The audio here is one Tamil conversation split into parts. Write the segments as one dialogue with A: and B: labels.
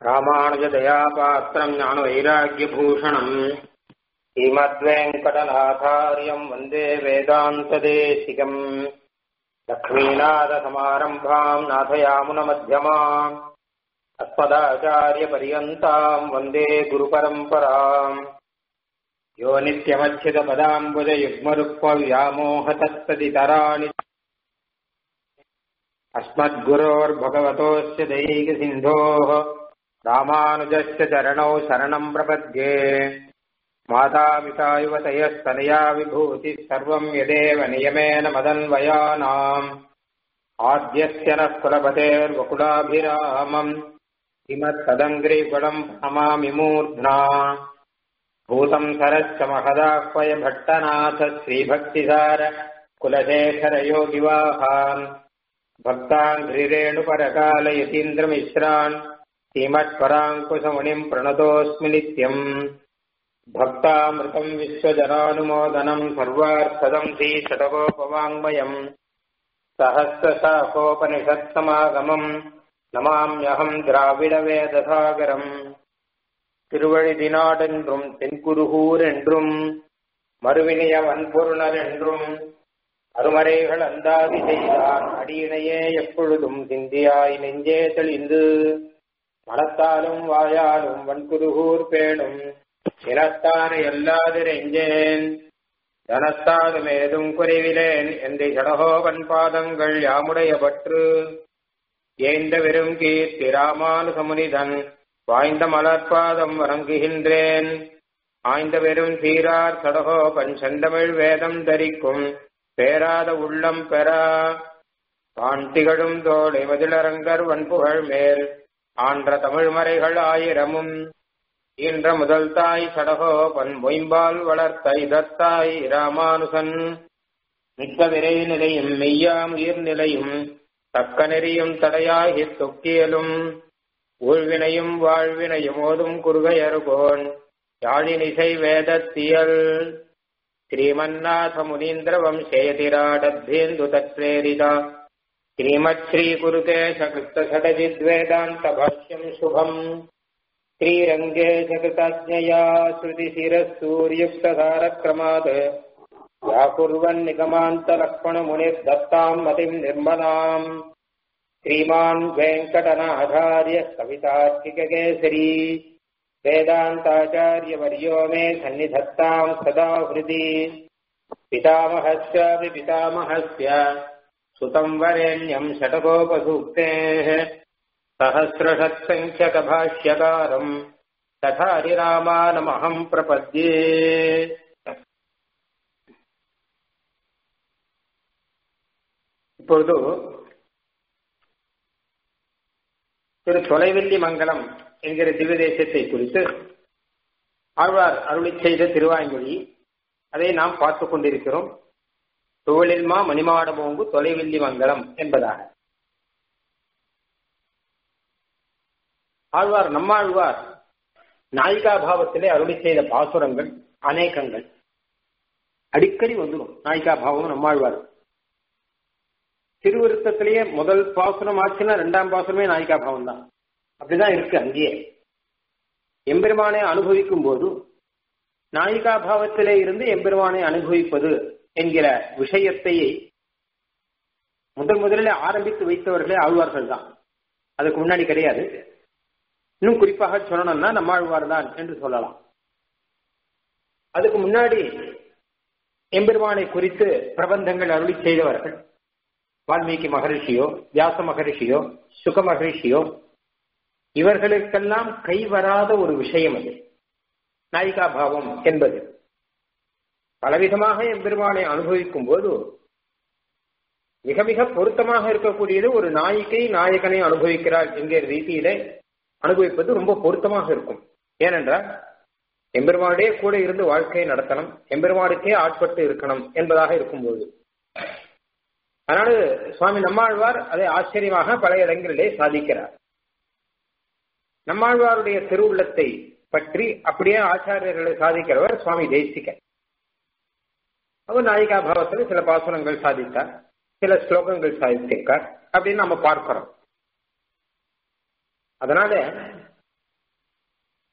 A: ராமானுஜதயாபாத்திரம் ஞானவைராக்கியபூஷணம் ஸ்ரீமத்வேங்கடநாதாரியம் வந்தே வேதாந்ததேசிகம் லக்ஷ்மீநாதசமாரம்பாம் நாதயாமுனமध्यமாம் अस्मदाचार्यपर्यन्ताम् वन्दे गुरुपरम्पराम् यो नित्यमच्छितपदाम्बुजयुग्मरुक्मव्यामोहतत्तदितराणि अस्मद्गुरोर्भगवतोऽस्य दैकसिन्धोः रामानुजस्य चरणौ शरणम् प्रपद्ये मातापिता युवतयस्तनया विभूतिः सर्वम् यदेव नियमेन मदन्वयानाम् आद्यस्य नः कुलपतेर्वकुलाभिरामम् किमत्तदङ्ग्रिकुलम् नमामि मूर्ध्ना भूतम् सरश्च महदाह्वय भट्टनाथ श्रीभक्तिसार कुलशेखरयोगिवाहान् भक्ताङ्घ्रिरेणुपरकालयतीन्द्रमिश्रान् श्रीमत्पराङ्कुशमुनिम् प्रणतोऽस्मि नित्यम् भक्तामृतम् विश्वजनानुमोदनम् सर्वार्थदम् श्रीशतकोपवाङ्मयम् सहस्रशाखोपनिषत्समागमम् நமாம்யகம் திராவிடவேதசாகரம் திருவழிதினாடென்றும் தென்குருகூர் என்றும் மறுவினிய வன்பொருணர் என்றும் அருமறைகள் அந்தாதி செய்தான் அடியினையே எப்பொழுதும் சிந்தியாய் நெஞ்சே தெளிந்து மனத்தாலும் வாயாலும் வன்குருகூர் பேணும் இனத்தான எல்லாதிரெஞ்சேன் தனத்தாலும் ஏதும் குறைவிலேன் என்று ஜடகோபன் பாதங்கள் யாமுடைய பற்று ஏந்த வெறும் கீர்த்தி ராமானுசமுனிதன் வாய்ந்த மலர்பாதம் வணங்குகின்றேன் ஆய்ந்த வெறும் சீரார் சடகோபன் செந்தமிழ் வேதம் தரிக்கும் பேராத உள்ளம் பெறா ஆண் திகழும் தோளை மதிலரங்கர் வன்புகழ் மேல் ஆன்ற தமிழ் மறைகள் ஆயிரமும் ஈன்ற முதல் தாய் சடகோபன் மொயம்பால் வளர்த்த இதத்தாய் ராமானுசன் மிக்க விரை நிலையும் மெய்யாம் உயிர் நிலையும் தக்க நெறியும் தடையாகி தொக்கியலும் ஊழ்வினையும் வாழ்வினையும் ஓதும் குறுகையருகோன் யாழினிசை வேதத்தியல் ஸ்ரீமன்னாத முனீந்திர வம்சேதிராடத்வேந்து தத்ரேரிதா ஸ்ரீமத் ஸ்ரீ குருகேஷ கிருத்த சடஜித்வேதாந்த பாஷ்யம் சுபம் ஸ்ரீரங்கேஷ கிருதஜயா ஸ்ருதி சிரசூர்யுக்ததாரக்ரமாத் व्याकुर्वन्निगमान्तलक्ष्मणमुनिर्दत्ताम् मतिम् निर्मलाम् श्रीमान् वेङ्कटनाचार्य कवितार्किककेसरी वेदान्ताचार्यवर्यो मे सन्निधत्ताम् सदा हृदि पितामहस्यापि पितामहस्य सुतम् वरेण्यम् षटकोपसूक्तेः सहस्रषत्सङ्ख्यकभाष्यकारम् तथा हरिरामानमहम् प्रपद्ये இப்பொழுது திரு தொலைவெள்ளி மங்கலம் என்கிற திவ்ய தேசத்தை குறித்து ஆழ்வார் அருளி செய்த திருவாய்மொழி அதை நாம் பார்த்துக் கொண்டிருக்கிறோம் துவளில்மா மணிமாடமோங்கு தொலைவெள்ளி மங்கலம் என்பதாக ஆழ்வார் நம்மாழ்வார் நாயிகா பாவத்திலே அருளி செய்த பாசுரங்கள் அநேகங்கள் அடிக்கடி வந்துடும் நாயிகா பாவம் நம்மாழ்வார் திருவிருத்தத்திலேயே முதல் பாசுரம் ஆச்சுன்னா ரெண்டாம் பாசுரமே நாயிகா பாவம் தான் அப்படிதான் இருக்கு அங்கேயே எம்பெருமானை அனுபவிக்கும் போது நாயிகா பாவத்திலே இருந்து எம்பெருமானை அனுபவிப்பது என்கிற விஷயத்தை முதல் முதலில் ஆரம்பித்து வைத்தவர்களே ஆழ்வார்கள் தான் அதுக்கு முன்னாடி கிடையாது இன்னும் குறிப்பாக சொல்லணும்னா நம்மாழ்வார் தான் என்று சொல்லலாம் அதுக்கு முன்னாடி எம்பெருமானை குறித்து பிரபந்தங்கள் அருளி செய்தவர்கள் வால்மீகி மகரிஷியோ வியாச மகரிஷியோ சுக மகரிஷியோ இவர்களுக்கெல்லாம் கைவராத ஒரு விஷயம் அது நாயிகா பாவம் என்பது பலவிதமாக எம்பெருமானை அனுபவிக்கும் போது மிக மிக பொருத்தமாக இருக்கக்கூடியது ஒரு நாயிகை நாயகனை அனுபவிக்கிறார் என்கிற ரீதியில அனுபவிப்பது ரொம்ப பொருத்தமாக இருக்கும் ஏனென்றால் எம்பெருமானுடைய கூட இருந்து வாழ்க்கையை நடத்தணும் எம்பெருமானுக்கே ஆட்பட்டு இருக்கணும் என்பதாக இருக்கும்போது அதனால சுவாமி நம்மாழ்வார் அதை ஆச்சரியமாக பல இடங்களிலே சாதிக்கிறார் நம்மாழ்வாருடைய திருவுள்ளத்தை பற்றி அப்படியே ஆச்சாரியர்களை சாதிக்கிறவர் சுவாமி தேசிகர் அவர் நாயிகா பாவத்தில் சில பாசுரங்கள் சாதித்தார் சில ஸ்லோகங்கள் சாதித்திருக்கார் அப்படின்னு நம்ம பார்க்கிறோம் அதனால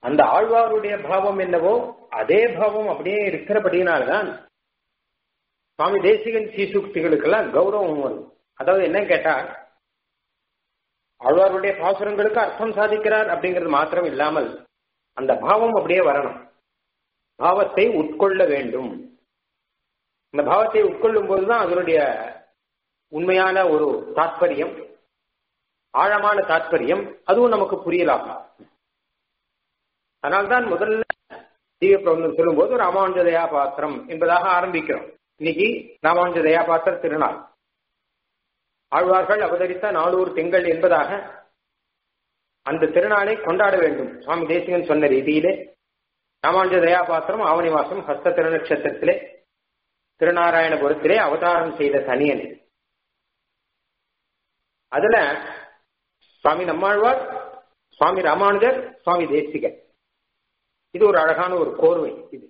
A: அந்த ஆழ்வாருடைய பாவம் என்னவோ அதே பாவம் அப்படியே இருக்கிறபடினால்தான் சுவாமி தேசிகன் சீசுக்திகளுக்கெல்லாம் கௌரவம் வரும் அதாவது என்ன கேட்டா ஆழ்வாருடைய பாசுரங்களுக்கு அர்த்தம் சாதிக்கிறார் அப்படிங்கிறது மாத்திரம் இல்லாமல் அந்த பாவம் அப்படியே வரணும் பாவத்தை உட்கொள்ள வேண்டும் இந்த பாவத்தை உட்கொள்ளும் போதுதான் அதனுடைய உண்மையான ஒரு தாற்பயம் ஆழமான தாற்பயம் அதுவும் நமக்கு புரியலாகும் அதனால்தான் முதல்ல தீவிர பிரபந்தம் சொல்லும் போது ராமானுஜ தயா பாத்திரம் என்பதாக ஆரம்பிக்கிறோம் இன்னைக்கு ராமானுஜ தயா பாத்திர திருநாள் ஆழ்வார்கள் அவதரித்த நானூறு திங்கள் என்பதாக அந்த திருநாளை கொண்டாட வேண்டும் சுவாமி தேசிகன் சொன்ன ரீதியிலே ராமானுஜ தயா பாத்திரம் ஆவணி மாசம் ஹஸ்த திருநட்சத்திரத்திலே திருநாராயணபுரத்திலே அவதாரம் செய்த தனியன் அதுல சுவாமி நம்மாழ்வார் சுவாமி ராமானுஜர் சுவாமி தேசிகன் இது ஒரு அழகான ஒரு கோர்வை இது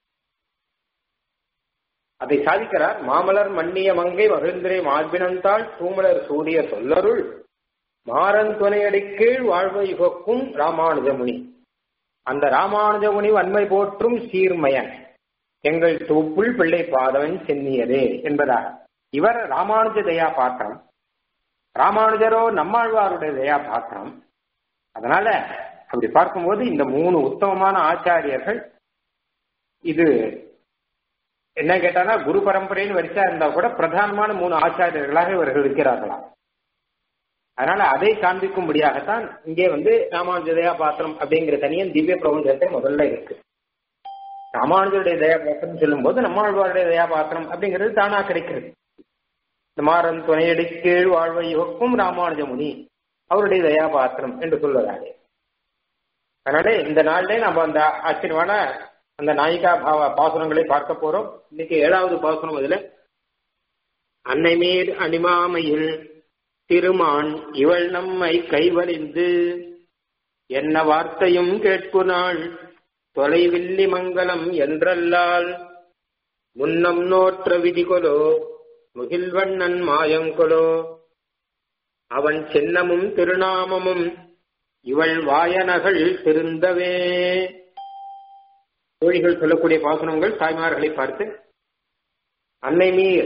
A: அதை சாதிக்கிறார் மாமலர் மன்னிய மங்கை மகிழ்ந்திரை மார்பினந்தாள் தூமலர் சூரிய சொல்லருள் மாறன் துணையடி கீழ் வாழ்வை யுகக்கும் ராமானுஜமுனி அந்த ராமானுஜமுனி வன்மை போற்றும் சீர்மயன் எங்கள் தூப்புள் பிள்ளை பாதவன் சென்னியதே என்பதாக இவர் ராமானுஜ தயா பாத்திரம் ராமானுஜரோ நம்மாழ்வாருடைய தயா பாத்திரம் அதனால அப்படி பார்க்கும்போது இந்த மூணு உத்தமமான ஆச்சாரியர்கள் இது என்ன கேட்டானா குரு பரம்பரைன்னு வரிசா இருந்தா கூட பிரதானமான மூணு ஆச்சாரியர்களாக இவர்கள் இருக்கிறார்களாம் அதனால அதை காண்பிக்கும்படியாகத்தான் இங்கே வந்து ராமானுஜ தயா பாத்திரம் அப்படிங்கிற தனியன் திவ்ய பிரபஞ்சத்தை முதல்ல இருக்கு ராமானுஜருடைய தயா பாத்திரம் சொல்லும் போது நம்மாழ்வாருடைய தயா பாத்திரம் அப்படிங்கிறது தானா கிடைக்கிறது இந்த மாறன் துணையடி கீழ் வாழ்வை யுகக்கும் ராமானுஜமுனி அவருடைய தயா பாத்திரம் என்று சொல்வதாக அதனால இந்த நாள்ல நம்ம அந்த ஆச்சரியமான அந்த நாயிகா பாவ பாசுரங்களை பார்க்க போறோம் இன்னைக்கு ஏழாவது பாசுரம் இதுல அன்னை மீர் அனிமாமையில் திருமான் இவள் நம்மை கைவலிந்து என்ன வார்த்தையும் கேட்கு நாள் தொலைவில்லி மங்கலம் என்றல்லால் முன்னம் நோற்ற விதிகொலோ முகில்வண்ணன் மாயங்கொலோ அவன் சின்னமும் திருநாமமும் இவள் வாயனகள் திருந்தவே தோழிகள் சொல்லக்கூடிய பாசனங்கள் தாய்மார்களை பார்த்து அன்னை மீர்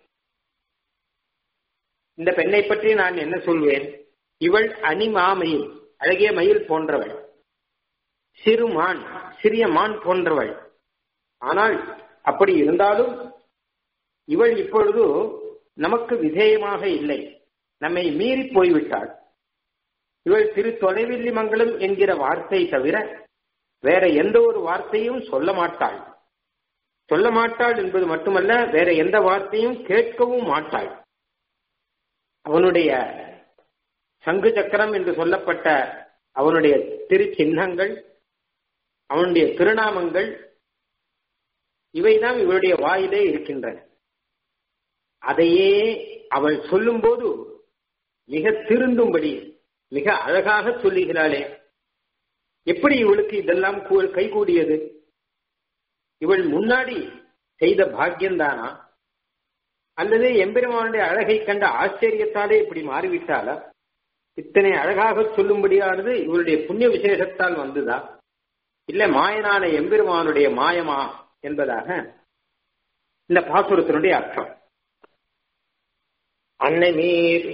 A: இந்த பெண்ணை பற்றி நான் என்ன சொல்வேன் இவள் அனிமாமயில் அழகிய மயில் போன்றவள் சிறுமான் சிறிய மான் போன்றவள் ஆனால் அப்படி இருந்தாலும் இவள் இப்பொழுது நமக்கு விதேயமாக இல்லை நம்மை மீறி போய்விட்டாள் இவள் திரு தொலைவில்லி மங்கலம் என்கிற வார்த்தை தவிர வேற எந்த ஒரு வார்த்தையும் சொல்ல மாட்டாள் சொல்ல மாட்டாள் என்பது மட்டுமல்ல வேற எந்த வார்த்தையும் கேட்கவும் மாட்டாள் அவனுடைய சங்கு சக்கரம் என்று சொல்லப்பட்ட அவனுடைய திரு சின்னங்கள் அவனுடைய திருநாமங்கள் இவைதான் இவருடைய வாயிலே இருக்கின்றன அதையே அவள் சொல்லும்போது மிக திருந்தும்படி மிக அழகாக சொல்லுகிறாளே எப்படி இவளுக்கு இதெல்லாம் கைகூடியது இவள் முன்னாடி செய்த பாக்கியம்தானா அல்லது எம்பெருமானுடைய அழகை கண்ட ஆச்சரியத்தாலே இப்படி மாறிவிட்டாளா இத்தனை அழகாக சொல்லும்படியானது இவளுடைய புண்ணிய விசேஷத்தால் வந்துதா இல்ல மாயனான எம்பெருமானுடைய மாயமா என்பதாக இந்த பாசுரத்தினுடைய அர்த்தம் அன்னை மீர்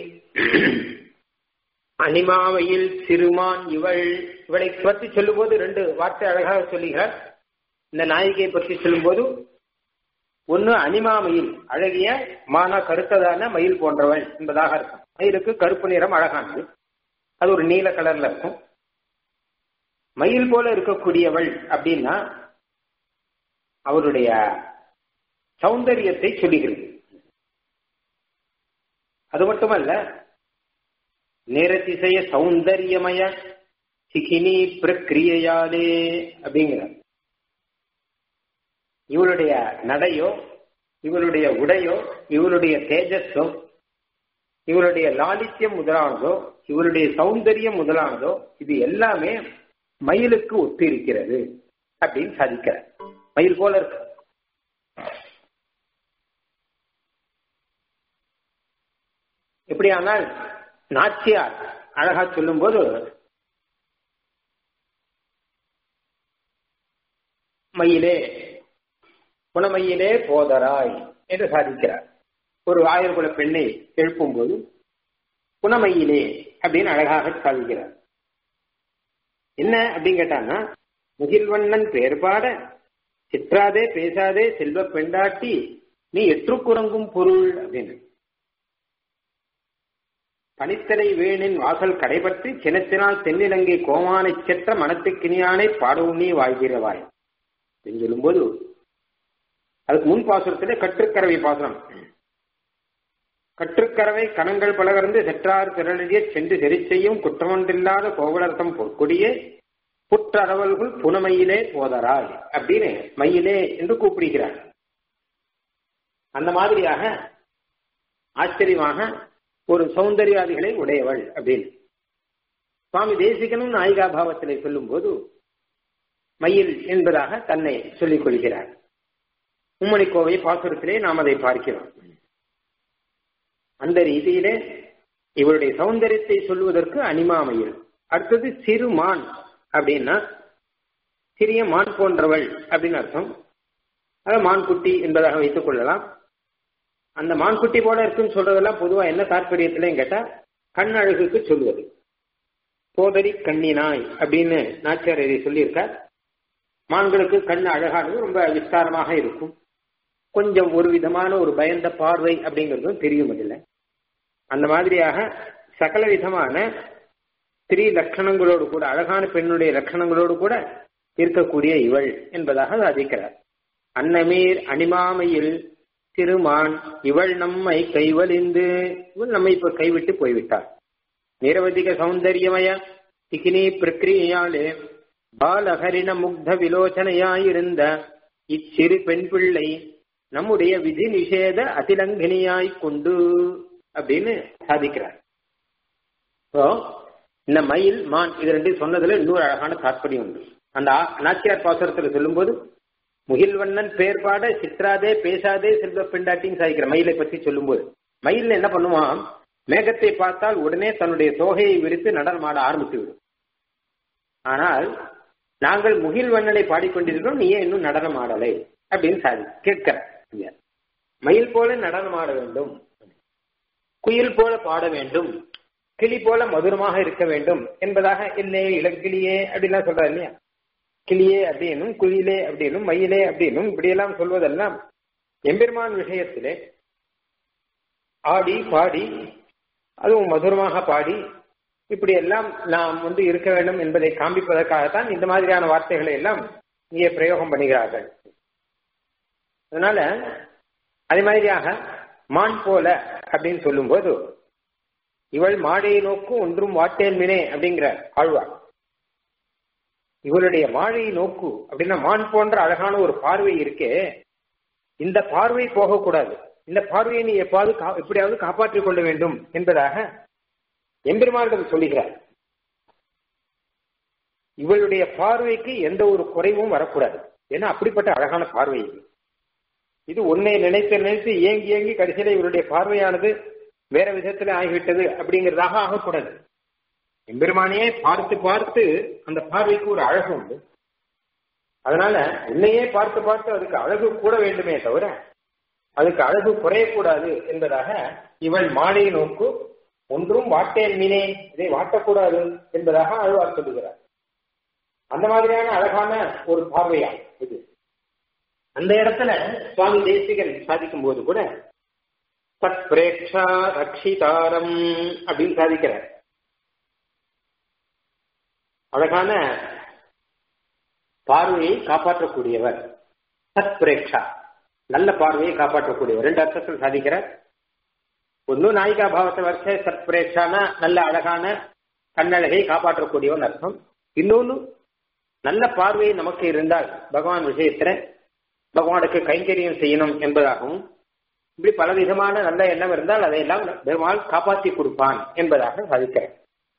A: அனிமாவையில் சிறுமான் இவள் இவளை பற்றி சொல்லும்போது ரெண்டு வார்த்தை அழகாக சொல்லுகிறார் இந்த நாயிகையை பற்றி சொல்லும்போது ஒன்னு அனிமாமயில் அழகிய மான கருத்ததான மயில் போன்றவள் என்பதாக இருக்கும் மயிலுக்கு கருப்பு நிறம் அழகானது அது ஒரு நீல கலர்ல இருக்கும் மயில் போல இருக்கக்கூடியவள் அப்படின்னா அவருடைய சௌந்தரியத்தை சொல்லுகிறது அது மட்டுமல்ல நேரத்திசைய சௌந்தரியமய சிகினி பிரக்கிரியையாலே அப்படிங்கிறார் இவளுடைய நடையோ இவளுடைய உடையோ இவளுடைய தேஜஸோ இவளுடைய லாலித்யம் முதலானதோ இவளுடைய சௌந்தரியம் முதலானதோ இது எல்லாமே மயிலுக்கு ஒத்து இருக்கிறது அப்படின்னு சாதிக்கிறார் மயில் போல இருக்கு எப்படியானால் நாச்சியார் அழகா சொல்லும் போது மையிலே புனமையிலே போதராய் என்று சாதிக்கிறார் ஒரு ஆயிரகுல பெண்ணை எழுப்பும் போது புனமையிலே அப்படின்னு அழகாக சாதிக்கிறார் என்ன அப்படின்னு கேட்டான்னா முகில்வண்ணன் பேர் பாட சிற்றாதே பேசாதே செல்வ பெண்டாட்டி நீ எற்றுக்குறங்கும் பொருள் அப்படின்னு பனித்தலை வேணின் வாசல் கடைபற்றி சினத்தினால் தென்னிலங்கை கோமானை செற்ற மனத்துக்கினியானை பாடவும் நீ வாழ்கிறவாய் அப்படின்னு சொல்லும்போது அதுக்கு முன் பாசுரத்திலே கற்றுக்கரவை பாசுரம் கற்றுக்கரவை கணங்கள் பலகர்ந்து செற்றார் திரளிய சென்று செறி செய்யும் குற்றமொன்றில்லாத கோவலர்த்தம் பொற்கொடியே புற்றரவல்கள் புனமையிலே போதராய் அப்படின்னு மையிலே என்று கூப்பிடுகிறார் அந்த மாதிரியாக ஆச்சரியமாக ஒரு சௌந்தர்யாதிகளை உடையவள் அப்படின்னு சுவாமி தேசிகனும் நாயிகா பாவத்திலே சொல்லும் போது மயில் என்பதாக தன்னை சொல்லிக் கொள்கிறார் உம்மணிக்கோவை பாசுரத்திலே நாம் அதை பார்க்கிறோம் அந்த ரீதியிலே இவருடைய சௌந்தரியத்தை சொல்வதற்கு அனிமாமையில் அடுத்தது சிறுமான் அப்படின்னா சிறிய மான் போன்றவள் அப்படின்னு அர்த்தம் அதாவது மான்குட்டி என்பதாக வைத்துக் கொள்ளலாம் அந்த மான்குட்டி போல இருக்குன்னு சொல்றதெல்லாம் பொதுவா என்ன தாற்பயத்திலையும் கேட்டா கண் அழகுக்கு சொல்வது போதரி கண்ணினாய் அப்படின்னு நாச்சியார் இதை சொல்லியிருக்கார் மான்களுக்கு கண் அழகானது ரொம்ப விஸ்தாரமாக இருக்கும் கொஞ்சம் ஒரு விதமான ஒரு பயந்த பார்வை அப்படிங்கிறதும் தெரியும் அதில் அந்த மாதிரியாக சகல விதமான ஸ்திரீ லட்சணங்களோடு கூட அழகான பெண்ணுடைய லட்சணங்களோடு கூட இருக்கக்கூடிய இவள் என்பதாக சாதிக்கிறார் அன்னமீர் அனிமாமையில் திருமான் இவள் நம்மை கைவலிந்து இவள் நம்மை இப்ப கைவிட்டு போய்விட்டார் நிரவதிக சௌந்தரியமய திகினி பிரக்கிரியாலே பாலஹரிண முக்த விலோச்சனையாயிருந்த இச்சிறு பெண் பிள்ளை நம்முடைய விதி நிஷேத அதிலங்கினியாய் கொண்டு அப்படின்னு சாதிக்கிறார் இந்த மயில் மான் இது ரெண்டு சொன்னதுல இன்னொரு அழகான தாற்பயம் உண்டு அந்த நாச்சியார் பாசுரத்துல சொல்லும்போது முகில்வண்ணன் பேர் பாட சித்ராதே பேசாதே செல்வ பெண்டாட்டின்னு சாதிக்கிற மயிலை பற்றி சொல்லும்போது மயில் என்ன பண்ணுவான் மேகத்தை பார்த்தால் உடனே தன்னுடைய தோகையை விரித்து நடனமாட ஆரம்பித்து விடும் ஆனால் நாங்கள் முகில்வண்ணனை பாடிக்கொண்டிருக்கிறோம் நீ ஏன் இன்னும் நடனம் ஆடலை அப்படின்னு சாதி கேட்கிற மயில் போல நடனம் ஆட வேண்டும் குயில் போல பாட வேண்டும் கிளி போல மதுரமாக இருக்க வேண்டும் என்பதாக இல்லே இளங்கிளியே அப்படின்லாம் சொல்றாரு இல்லையா கிளியே அப்படின்னும் குயிலே அப்படின்னும் மயிலே அப்படின்னும் இப்படியெல்லாம் சொல்வதெல்லாம் எம்பெருமான் விஷயத்திலே ஆடி பாடி அதுவும் மதுரமாக பாடி இப்படி எல்லாம் நாம் வந்து இருக்க வேண்டும் என்பதை காண்பிப்பதற்காகத்தான் இந்த மாதிரியான வார்த்தைகளை எல்லாம் இங்கே பிரயோகம் பண்ணுகிறார்கள் அதனால அதே மாதிரியாக மான் போல அப்படின்னு சொல்லும்போது இவள் மாடையை நோக்கு ஒன்றும் வாட்டேன் மினே அப்படிங்கிற ஆழ்வார் இவளுடைய மாழையை நோக்கு அப்படின்னா மான் போன்ற அழகான ஒரு பார்வை இருக்கே இந்த பார்வை போகக்கூடாது இந்த பார்வையை நீ எப்பாவது எப்படியாவது காப்பாற்றிக் கொள்ள வேண்டும் என்பதாக எம்பெருமானிடம் சொல்லுகிறார் இவளுடைய பார்வைக்கு எந்த ஒரு குறைவும் வரக்கூடாது ஏன்னா அப்படிப்பட்ட அழகான பார்வை இது இது உன்னை நினைத்து நினைத்து ஏங்கி ஏங்கி கடைசியில இவருடைய பார்வையானது வேற விதத்துல ஆகிவிட்டது அப்படிங்கிறதாக ஆகக்கூடாது எம்பெருமானையே பார்த்து பார்த்து அந்த பார்வைக்கு ஒரு அழகு உண்டு அதனால உன்னையே பார்த்து பார்த்து அதுக்கு அழகு கூட வேண்டுமே தவிர அதுக்கு அழகு குறையக்கூடாது என்பதாக இவள் மாலை நோக்கு ஒன்றும் வாட்டேன் மீனே இதை வாட்டக்கூடாது என்பதாக அழுவார் சொல்லுகிறார் அந்த மாதிரியான அழகான ஒரு பார்வையா இது அந்த இடத்துல சுவாமி தேசிகன் சாதிக்கும் போது கூட தத் பிரேக்ஷா ரக்ஷிதாரம் அப்படின்னு சாதிக்கிறார் அழகான பார்வையை காப்பாற்றக்கூடியவர் சத் பிரேக்ஷா நல்ல பார்வையை காப்பாற்றக்கூடியவர் ரெண்டு அர்த்தத்தில் சாதிக்கிறார் ஒன்னும் நாயிகா பாவத்தை வரிசை சத் பிரேக்ஷான நல்ல அழகான கண்ணழகை காப்பாற்றக்கூடியவன் அர்த்தம் இன்னொன்னு நல்ல பார்வை நமக்கு இருந்தால் பகவான் விஷயத்துல பகவானுக்கு கைங்கரியம் செய்யணும் என்பதாகவும் இப்படி பல விதமான நல்ல எண்ணம் இருந்தால் அதையெல்லாம் பெருமாள் காப்பாற்றி கொடுப்பான் என்பதாக சாதிக்கிறேன்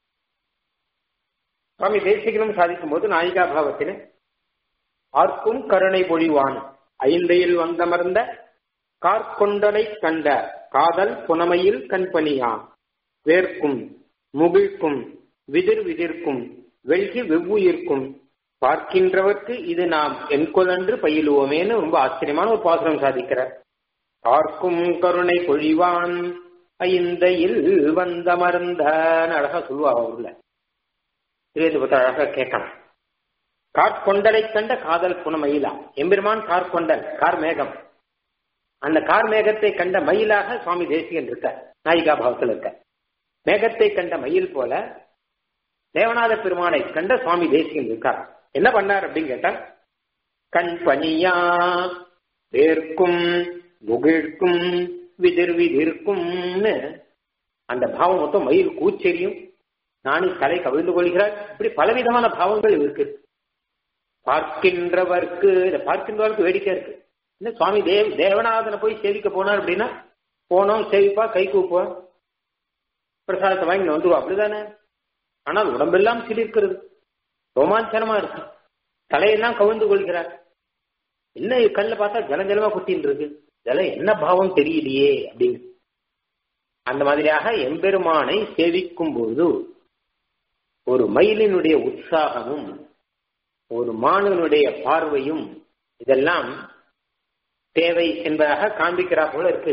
A: சுவாமி தேசிகனும் சாதிக்கும் போது நாயிகா பாவத்திலே ஆர்க்கும் கருணை பொழிவான் ஐந்தையில் வந்தமர்ந்த கார்கொண்டனை கண்ட காதல் புனமையில் கண்பனியான் வேர்க்கும் முகிழ்க்கும் விதிர் விதிர்க்கும் வெல்கி வெவ்வுயிர்க்கும் பார்க்கின்றவர்க்கு இது நாம் என்கொலன்று பயிலுவோமேன்னு ரொம்ப ஆச்சரியமான ஒரு பாசுரம் சாதிக்கிறார் பார்க்கும் கருணை பொழிவான் ஐந்தையில் வந்தமர்ந்த அழகா சொல்லுவாங்க ஊர்ல திருவேதி அழகா கேட்கலாம் கார்கொண்டலை கண்ட காதல் புன மயிலா எம்பெருமான் கார்கொண்டல் கார் மேகம் அந்த கார் மேகத்தை கண்ட மயிலாக சுவாமி தேசிகன் இருக்க நாயிகா பாவத்தில் இருக்க மேகத்தை கண்ட மயில் போல தேவநாத பெருமானை கண்ட சுவாமி தேசிகன் இருக்கார் என்ன பண்ணார் அப்படின்னு கேட்டா கண் பனியா வேர்க்கும் முகிழ்க்கும் விதிர் விதிர்க்கும்னு அந்த பாவம் மொத்தம் மயில் கூச்செறியும் நானி தலை கவிழ்ந்து கொள்கிறார் இப்படி பலவிதமான பாவங்கள் இருக்கு பார்க்கின்றவர்க்கு இதை பார்க்கின்றவருக்கு வேடிக்கை இருக்கு என்ன சுவாமி தேவ் தேவநாதனை போய் சேவிக்க போனார் அப்படின்னா போனோம் சேவிப்பா கை கூப்பா பிரசாதத்தை வாங்கி வந்துருவா அப்படிதானே ஆனால் உடம்பெல்லாம் சிலிர்க்கிறது ரோமாஞ்சனமா இருக்கு தலையெல்லாம் கவிழ்ந்து கொள்கிறார் என்ன கல்ல பார்த்தா ஜலம் ஜலமா குத்தின்னு இருக்கு இதெல்லாம் என்ன பாவம் தெரியலையே அப்படின்னு அந்த மாதிரியாக எம்பெருமானை சேவிக்கும் போது ஒரு மயிலினுடைய உற்சாகமும் ஒரு மாணவனுடைய பார்வையும் இதெல்லாம் தேவை என்பதாக காண்பிக்கிறா போல இருக்கு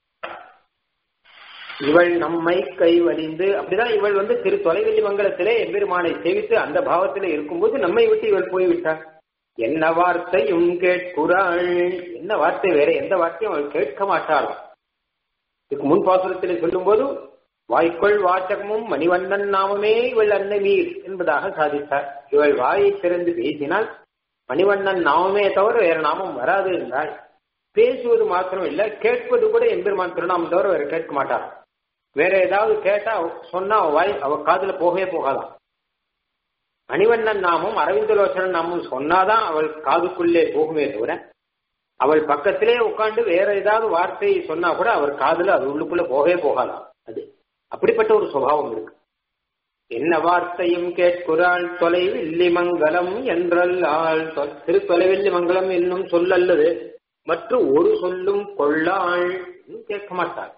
A: இவள் நம்மை கைவழிந்து அப்படிதான் இவள் வந்து திரு தொலைவெளி மங்கலத்திலே எம்பெருமானை சேவித்து அந்த பாவத்திலே இருக்கும்போது நம்மை விட்டு இவள் போய்விட்டாள் என்ன வார்த்தையும் கேட்குறாள் என்ன வார்த்தை வேற எந்த வார்த்தையும் அவள் கேட்க மாட்டாள் இதுக்கு முன் பாசுரத்திலே சொல்லும் போது வாய்க்குள் வாச்சகமும் மணிவண்ணன் நாமமே இவள் அன்னை மீர் என்பதாக சாதித்தார் இவள் வாயை திறந்து பேசினால் மணிவண்ணன் நாமமே தவிர வேற நாமம் வராது என்றால் பேசுவது மாத்திரம் இல்ல கேட்பது கூட எம்பெருமான் திருநாமம் தவிர வேற கேட்க மாட்டார் வேற ஏதாவது கேட்டா சொன்னா அவ வாய் அவ காதுல போகவே போகாதான் மணிவண்ணன் நாமும் அரவிந்தலோசனன் நாமும் சொன்னாதான் அவள் காதுக்குள்ளே போகுமே தவிர அவள் பக்கத்திலே உட்காந்து வேற ஏதாவது வார்த்தையை சொன்னா கூட அவர் காதுல அது உள்ளுக்குள்ள போகவே போகாதாம் அது அப்படிப்பட்ட ஒரு சுபாவம் இருக்கு என்ன வார்த்தையும் கேட்குறாள் தொலைவில்லி மங்கலம் என்றல்லாள் திரு தொலைவில்லி மங்கலம் என்னும் சொல்லல்லது மற்ற ஒரு சொல்லும் கொள்ளாள் கேட்க மாட்டாள்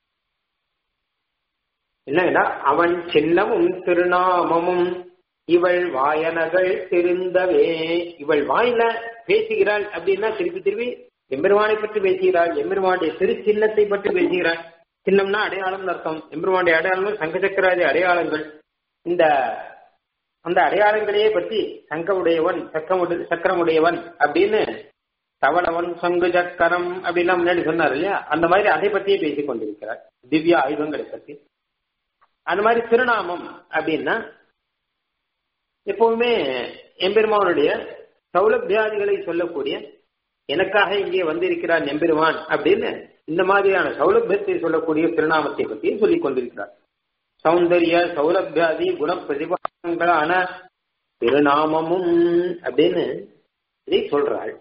A: என்னன்னா அவன் சின்னமும் திருநாமமும் இவள் வாயனகள் திருந்தவே இவள் வாயில பேசுகிறாள் அப்படின்னா திருப்பி திருப்பி எம்பெருமானை பற்றி பேசுகிறாள் எம்பெருமானுடைய திரு சின்னத்தை பற்றி பேசுகிறாள் சின்னம்னா அடையாளம் அர்த்தம் எம்பெருமானுடைய அடையாளங்கள் சங்க சக்கராதி அடையாளங்கள் இந்த அந்த அடையாளங்களையே பற்றி சங்கமுடையவன் சக்கமுடு சக்கரமுடையவன் அப்படின்னு தவளவன் சங்கு சக்கரம் அப்படின்லாம் முன்னாடி சொன்னார் இல்லையா அந்த மாதிரி அதை பற்றியே பேசிக் கொண்டிருக்கிறார் திவ்ய ஆயுதங்களை பற்றி அந்த மாதிரி திருநாமம் அப்படின்னா எப்பவுமே எம்பெருமானுடைய சௌலபியாதிகளை சொல்லக்கூடிய எனக்காக இங்கே வந்திருக்கிறார் எம்பெருமான் அப்படின்னு இந்த மாதிரியான சௌலபியத்தை சொல்லக்கூடிய திருநாமத்தை பற்றியும் சொல்லிக் கொண்டிருக்கிறார் சௌந்தரிய சௌலபியாதி குண பிரதிபாதங்களான திருநாமமும் அப்படின்னு இதை சொல்றாள்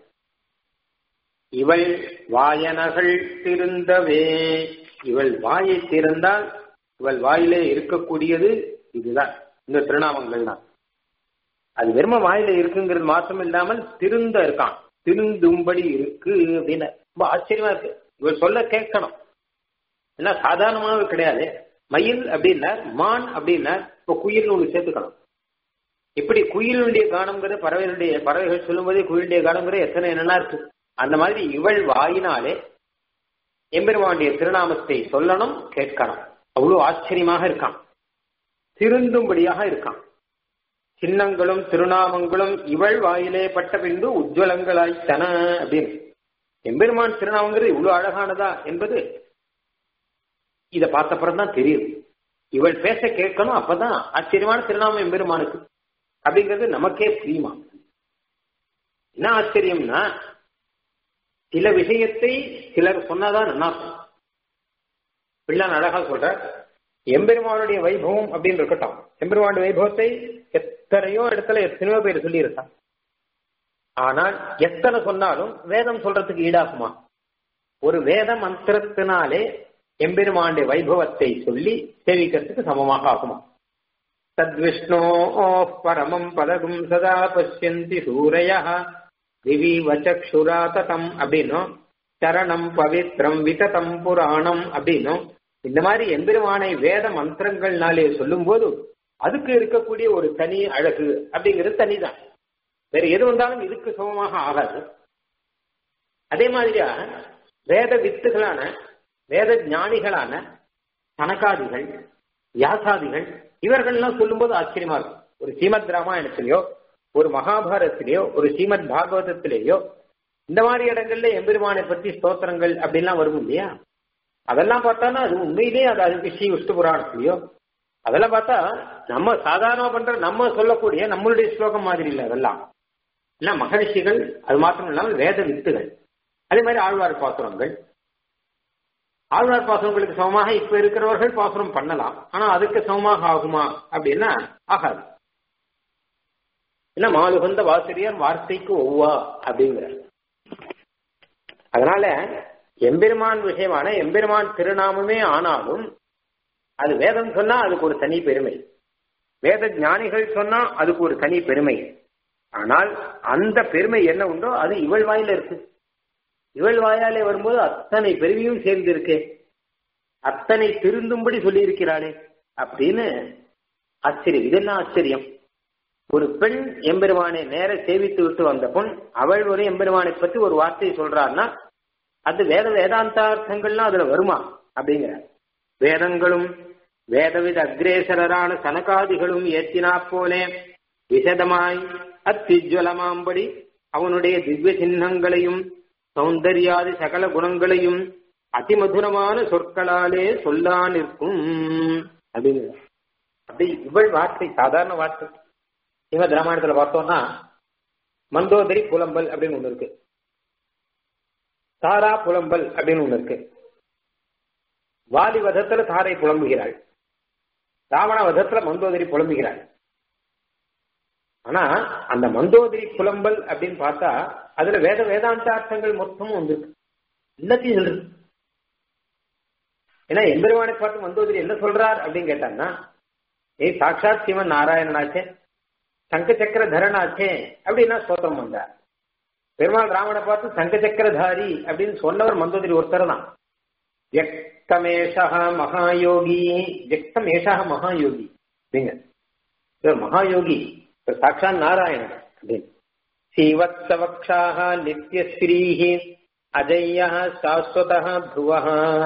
A: இவள் வாயனகள் திருந்தவே இவள் வாயை திறந்தால் இவள் வாயிலே இருக்கக்கூடியது இதுதான் இந்த திருநாமங்கள் தான் அது வெறும வாயில இருக்குங்கிறது மாத்திரம் இல்லாமல் திருந்த இருக்கான் திருந்தும்படி இருக்கு அப்படின்னு ரொம்ப ஆச்சரியமா இருக்கு இவர் சொல்ல கேட்கணும் ஏன்னா சாதாரணமானது கிடையாது மயில் அப்படின்னா மான் அப்படின்னா இப்போ குயில் ஒன்று சேர்த்துக்கணும் இப்படி குயிலுடைய கானம்ங்கிறது பறவைகளுடைய பறவைகள் சொல்லும்போதே குயிலுடைய கானம்ங்கிறது எத்தனை என்னன்னா இருக்கு அந்த மாதிரி இவள் வாயினாலே எம்பெருமானுடைய திருநாமத்தை சொல்லணும் கேட்கணும் அவ்வளவு ஆச்சரியமாக இருக்கான் திருந்தும்படியாக இருக்கான் சின்னங்களும் திருநாமங்களும் இவள் வாயிலே பட்ட பின்பு உஜ்வலங்களாய்த்தன அப்படின்னு எம்பெருமான் திருநாமங்கிறது இவ்வளவு அழகானதா என்பது இத பார்த்தப்புறம் தான் தெரியுது இவள் பேச கேட்கணும் அப்பதான் ஆச்சரியமான திருநாமம் எம்பெருமானுக்கு அப்படிங்கிறது நமக்கே புரியுமா என்ன ஆச்சரியம்னா சில விஷயத்தை சிலர் சொன்னாதான் நல்லா பிள்ளான் அழகா சொல்ற எம்பெருமானுடைய வைபவம் அப்படின்னு இருக்கட்டும் எம்பெருமானுடைய வைபவத்தை எத்தனையோ இடத்துல எத்தனையோ பேர் சொல்லியிருக்கான் ஆனால் எத்தனை சொன்னாலும் வேதம் சொல்றதுக்கு ஈடாகுமா ஒரு வேத மந்திரத்தினாலே எம்பெருமானுடைய வைபவத்தை சொல்லி சேவிக்கிறதுக்கு சமமாக ஆகுமா தத்விஷ்ணோ பரமம் பதகும் சதா பசியந்தி சூரைய திவி வச்சக்ஷுரா ததம் அப்படின்னும் சரணம் பவித்ரம் விததம் புராணம் அப்படின்னும் இந்த மாதிரி எம்பெருமானை வேத மந்திரங்கள்னாலே சொல்லும் போது அதுக்கு இருக்கக்கூடிய ஒரு தனி அழகு அப்படிங்கிறது தனிதான் வேற எது வந்தாலும் இதுக்கு சமமாக ஆகாது அதே மாதிரியா வேத வித்துகளான வேத ஞானிகளான கணக்காதிகள் வியாசாதிகள் இவர்கள்லாம் சொல்லும்போது ஆச்சரியமா இருக்கும் ஒரு ஸ்ரீமத் ராமாயணத்திலேயோ ஒரு மகாபாரதத்திலேயோ ஒரு ஸ்ரீமத் பாகவதத்திலேயோ இந்த மாதிரி இடங்கள்ல எம்பெருமானை பற்றி ஸ்தோத்திரங்கள் அப்படின்லாம் வரும் இல்லையா அதெல்லாம் பார்த்தானா அது உண்மையிலேயே அது அதுக்கு ஸ்ரீ விஷ்ணு புராணத்திலேயோ அதெல்லாம் பார்த்தா நம்ம சாதாரணமா பண்ற நம்ம சொல்லக்கூடிய நம்மளுடைய ஸ்லோகம் மாதிரி இல்லை அதெல்லாம் இல்ல மகரிஷிகள் அது மாத்திரம் இல்லாமல் வேத வித்துகள் அதே மாதிரி ஆழ்வார் பாசுரங்கள் ஆழ்வார் பாசுரங்களுக்கு சமமாக இப்ப இருக்கிறவர்கள் பாசுரம் பண்ணலாம் ஆனா அதுக்கு சமமாக ஆகுமா அப்படின்னா ஆகாது என்ன மாலுகந்த வாசிரியர் வார்த்தைக்கு ஒவ்வா அப்படிங்கிற அதனால எம்பெருமான் விஷயமான எம்பெருமான் திருநாமமே ஆனாலும் அது வேதம் சொன்னா அதுக்கு ஒரு தனி பெருமை வேத ஞானிகள் சொன்னா அதுக்கு ஒரு தனி பெருமை ஆனால் அந்த பெருமை என்ன உண்டோ அது இவள் வாயில இருக்கு இவள் வாயாலே வரும்போது அத்தனை பெருமையும் சேர்ந்து இருக்கே அத்தனை திருந்தும்படி சொல்லி இருக்கிறாளே அப்படின்னு ஆச்சரியம் இதெல்லாம் ஆச்சரியம் ஒரு பெண் எம்பெருமானை நேர சேவித்து விட்டு வந்த பொன் அவள் ஒரு எம்பெருமானை பற்றி ஒரு வார்த்தை சொல்றான்னா அது வேத வேதாந்தார்த்தங்கள்லாம் அதுல வருமா அப்படிங்கிற வேதங்களும் வேதவித அக்ரேசரரான சனகாதிகளும் ஏற்றினா போலே விசதமாய் அத்திஜ்வலமாம்படி அவனுடைய திவ்ய சின்னங்களையும் சௌந்தர்யாதி சகல குணங்களையும் அதிமதுரமான சொற்களாலே சொல்லா நிற்கும் அப்படிங்கிற அப்படி இவள் வார்த்தை சாதாரண வார்த்தை இவ ராமாயணத்துல பார்த்தோம்னா மந்தோதரி புலம்பல் அப்படின்னு ஒண்ணு இருக்கு தாரா புலம்பல் அப்படின்னு ஒண்ணு இருக்கு வாலி வதத்துல தாரை புலம்புகிறாள் ராவண வதத்துல மந்தோதரி புலம்புகிறாள் ஆனா அந்த மந்தோதரி புலம்பல் அப்படின்னு பார்த்தா அதுல வேத வேதாந்தார்த்தங்கள் மொத்தமும் வந்திருக்கு எல்லாத்தையும் சொல்றது ஏன்னா எம்பெருமானை பார்த்து மந்தோதரி என்ன சொல்றார் அப்படின்னு கேட்டாங்கன்னா ஏய் சாட்சாத் சிவன் நாராயணனாச்சே சங்க சக்கர தரனாச்சே அப்படின்னா ஸ்தோத்திரம் வந்தார் பெருமாள் ராமனை பார்த்து சங்க சக்கரதாரி அப்படின்னு சொன்னவர் மந்தோதரி ஒருத்தர் தான் வியக்தமேஷா மகாயோகி வியக்தமேஷா மகாயோகி அப்படிங்க இவர் மகாயோகி இவர் சாட்சாத் நாராயணன் அப்படின்னு ஸ்ரீவத்சவக்ஷாக நித்யஸ்ரீஹி அஜய்ய சாஸ்வத புருவ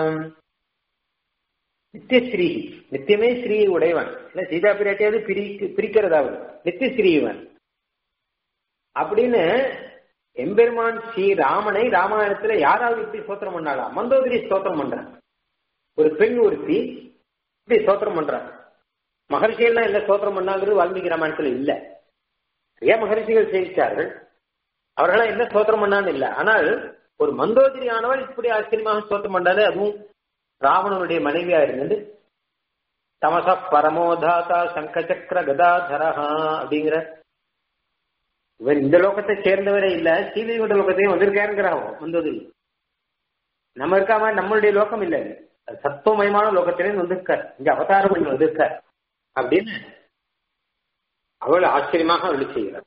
A: நித்தியஸ்ரீ நித்தியமே ஸ்ரீ உடையவன் இல்ல சீதா பிராட்டியாவது பிரி பிரிக்கிறதாவது நித்தியஸ்ரீவன் அப்படின்னு எம்பெருமான் ஸ்ரீ ராமனை ராமாயணத்துல யாராவது இப்படி ஸ்தோத்திரம் பண்ணாளா மந்தோதரி ஸ்தோத்திரம் பண்றான் ஒரு பெண் ஒருத்தி இப்படி ஸ்தோத்திரம் பண்றான் மகர்ஷிகள்லாம் என்ன ஸ்தோத்திரம் பண்ணாங்கிறது வால்மீகி ராமாயணத்துல இல்ல நிறைய மகர்ஷிகள் சேவிச்சார்கள் அவர்களாம் என்ன ஸ்தோத்திரம் பண்ணான்னு இல்ல ஆனால் ஒரு மந்தோதரி ஆனவள் இப்படி ஆச்சரியமாக ஸ்தோத்திரம் பண்ணாலே அதுவும் ராவணனுடைய மனைவியா இருந்தது தமச பரமோதாதா சங்கச்சக்கர கதாதரஹா அப்படிங்கிற இவர் இந்த லோகத்தை சேர்ந்தவரே இல்ல சீதையோட லோகத்தையும் வந்திருக்காருங்கிறாவோ வந்தது நம்ம இருக்காம நம்மளுடைய லோகம் இல்ல சத்துவமயமான லோகத்திலே வந்திருக்கார் இங்க அவதாரம் பண்ணி வந்திருக்கார் அப்படின்னு அவள் ஆச்சரியமாக அருளி செய்கிறார்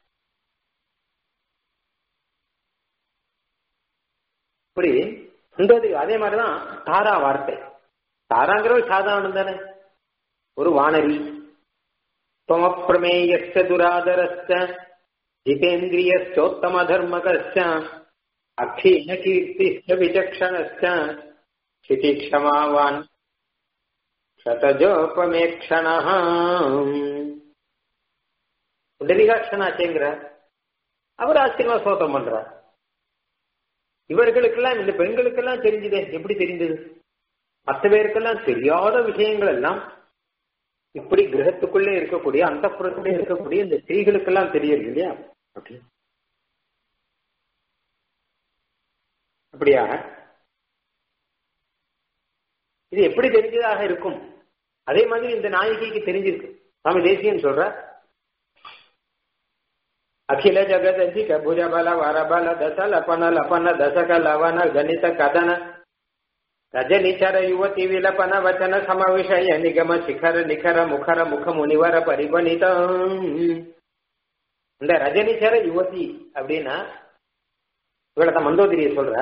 A: இப்படி சுந்தரி அதே மாதிரிதான் தாரா வார்த்தை தாராங்கிறவள் சாதாரணம் தானே ஒரு வானரி தொமப்பிரமேயஸ்ய துராதரஸ்ய ஜிதேந்திரியஸ்யோத்தம தர்மகஸ்ய அக்ஷீண கீர்த்திஸ்ய விசக்ஷணஸ்ய சிதிக்ஷமாவான் சதஜோபமேக்ஷண புண்டரிகாட்சனாச்சேங்கிற அவர் ஆச்சரியமா சோதம் பண்றார் இவர்களுக்கெல்லாம் இந்த பெண்களுக்கெல்லாம் தெரிஞ்சதே எப்படி தெரிந்தது மற்ற பேருக்கெல்லாம் தெரியாத விஷயங்கள் எல்லாம் இப்படி கிரகத்துக்குள்ளே இருக்கக்கூடிய அந்த புறத்திலே இருக்கக்கூடிய இந்த ஸ்திரீகளுக்கெல்லாம் தெரியுது இல்லையா அப்படி அப்படியா இது எப்படி தெரிஞ்சதாக இருக்கும் அதே மாதிரி இந்த நாயகிக்கு தெரிஞ்சிருக்கு சுவாமி தேசியன் சொல்ற అఖిల జగదధిక భుజబల వరబల దశ లపన లపన దశక లవన గణిత కథన రజనిచర యువతి విలపన వచన సమ విషయ నిగమ శిఖర నిఖర ముఖర ముఖ మునివర పరిగణిత இந்த ரஜனிச்சர யுவதி அப்படின்னா இவளை மந்தோதிரியை சொல்ற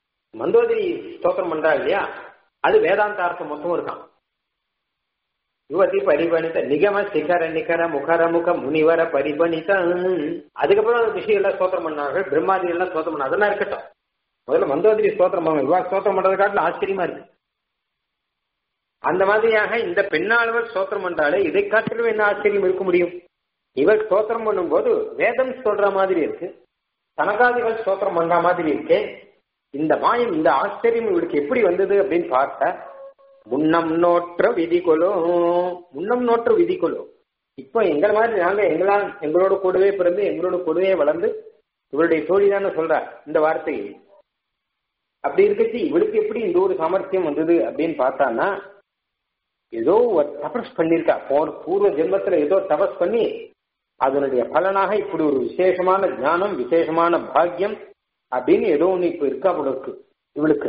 A: மந்தோதிரி ஸ்தோத்திரம் பண்றா இல்லையா அது வேதாந்த அர்த்தம் மொத்தம் இருக்கான் யுவதி பரிபணித நிகம சிகர நிகர முகர முக முனிவர பரிபணித அதுக்கப்புறம் விஷயம் எல்லாம் ஸ்தோத்திரம் பண்ணார்கள் பிரம்மாதி எல்லாம் ஸ்தோத்திரம் பண்ண அதெல்லாம் இருக்கட்டும் முதல்ல மந்தோதரி ஸ்தோத்திரம் பண்ணுவாங்க இவா ஸ்தோத்திரம் பண்றது காட்டில ஆச்சரியமா இருக்கு அந்த மாதிரியாக இந்த பெண்ணாளவர் ஸ்தோத்திரம் பண்றாலே இதை காட்டிலும் என்ன ஆச்சரியம் இருக்க முடியும் இவர் ஸ்தோத்திரம் பண்ணும்போது வேதம் சொல்ற மாதிரி இருக்கு தனகாதிகள் ஸ்தோத்திரம் பண்ற மாதிரி இருக்கே இந்த மாயம் இந்த ஆச்சரியம் இவருக்கு எப்படி வந்தது அப்படின்னு பார்த்தா முன்னம் நோற்ற விதிகொலோ முன்னம் நோற்ற விதிகொலோ இப்போ எங்களை மாதிரி நாங்க எங்களா எங்களோட கூடவே பிறந்து எங்களோட கூடவே வளர்ந்து இவருடைய தோழி தானே சொல்றார் இந்த வார்த்தையை அப்படி இருக்கச்சு இவளுக்கு எப்படி இந்த ஒரு சாமர்த்தியம் வந்தது அப்படின்னு பார்த்தான்னா ஏதோ ஒரு தபஸ் பண்ணியிருக்கா போர் பூர்வ ஜென்மத்துல ஏதோ தபஸ் பண்ணி அதனுடைய பலனாக இப்படி ஒரு விசேஷமான ஞானம் விசேஷமான பாக்கியம் அப்படின்னு ஏதோ ஒண்ணு இப்ப இருக்கா போல இருக்கு இவளுக்கு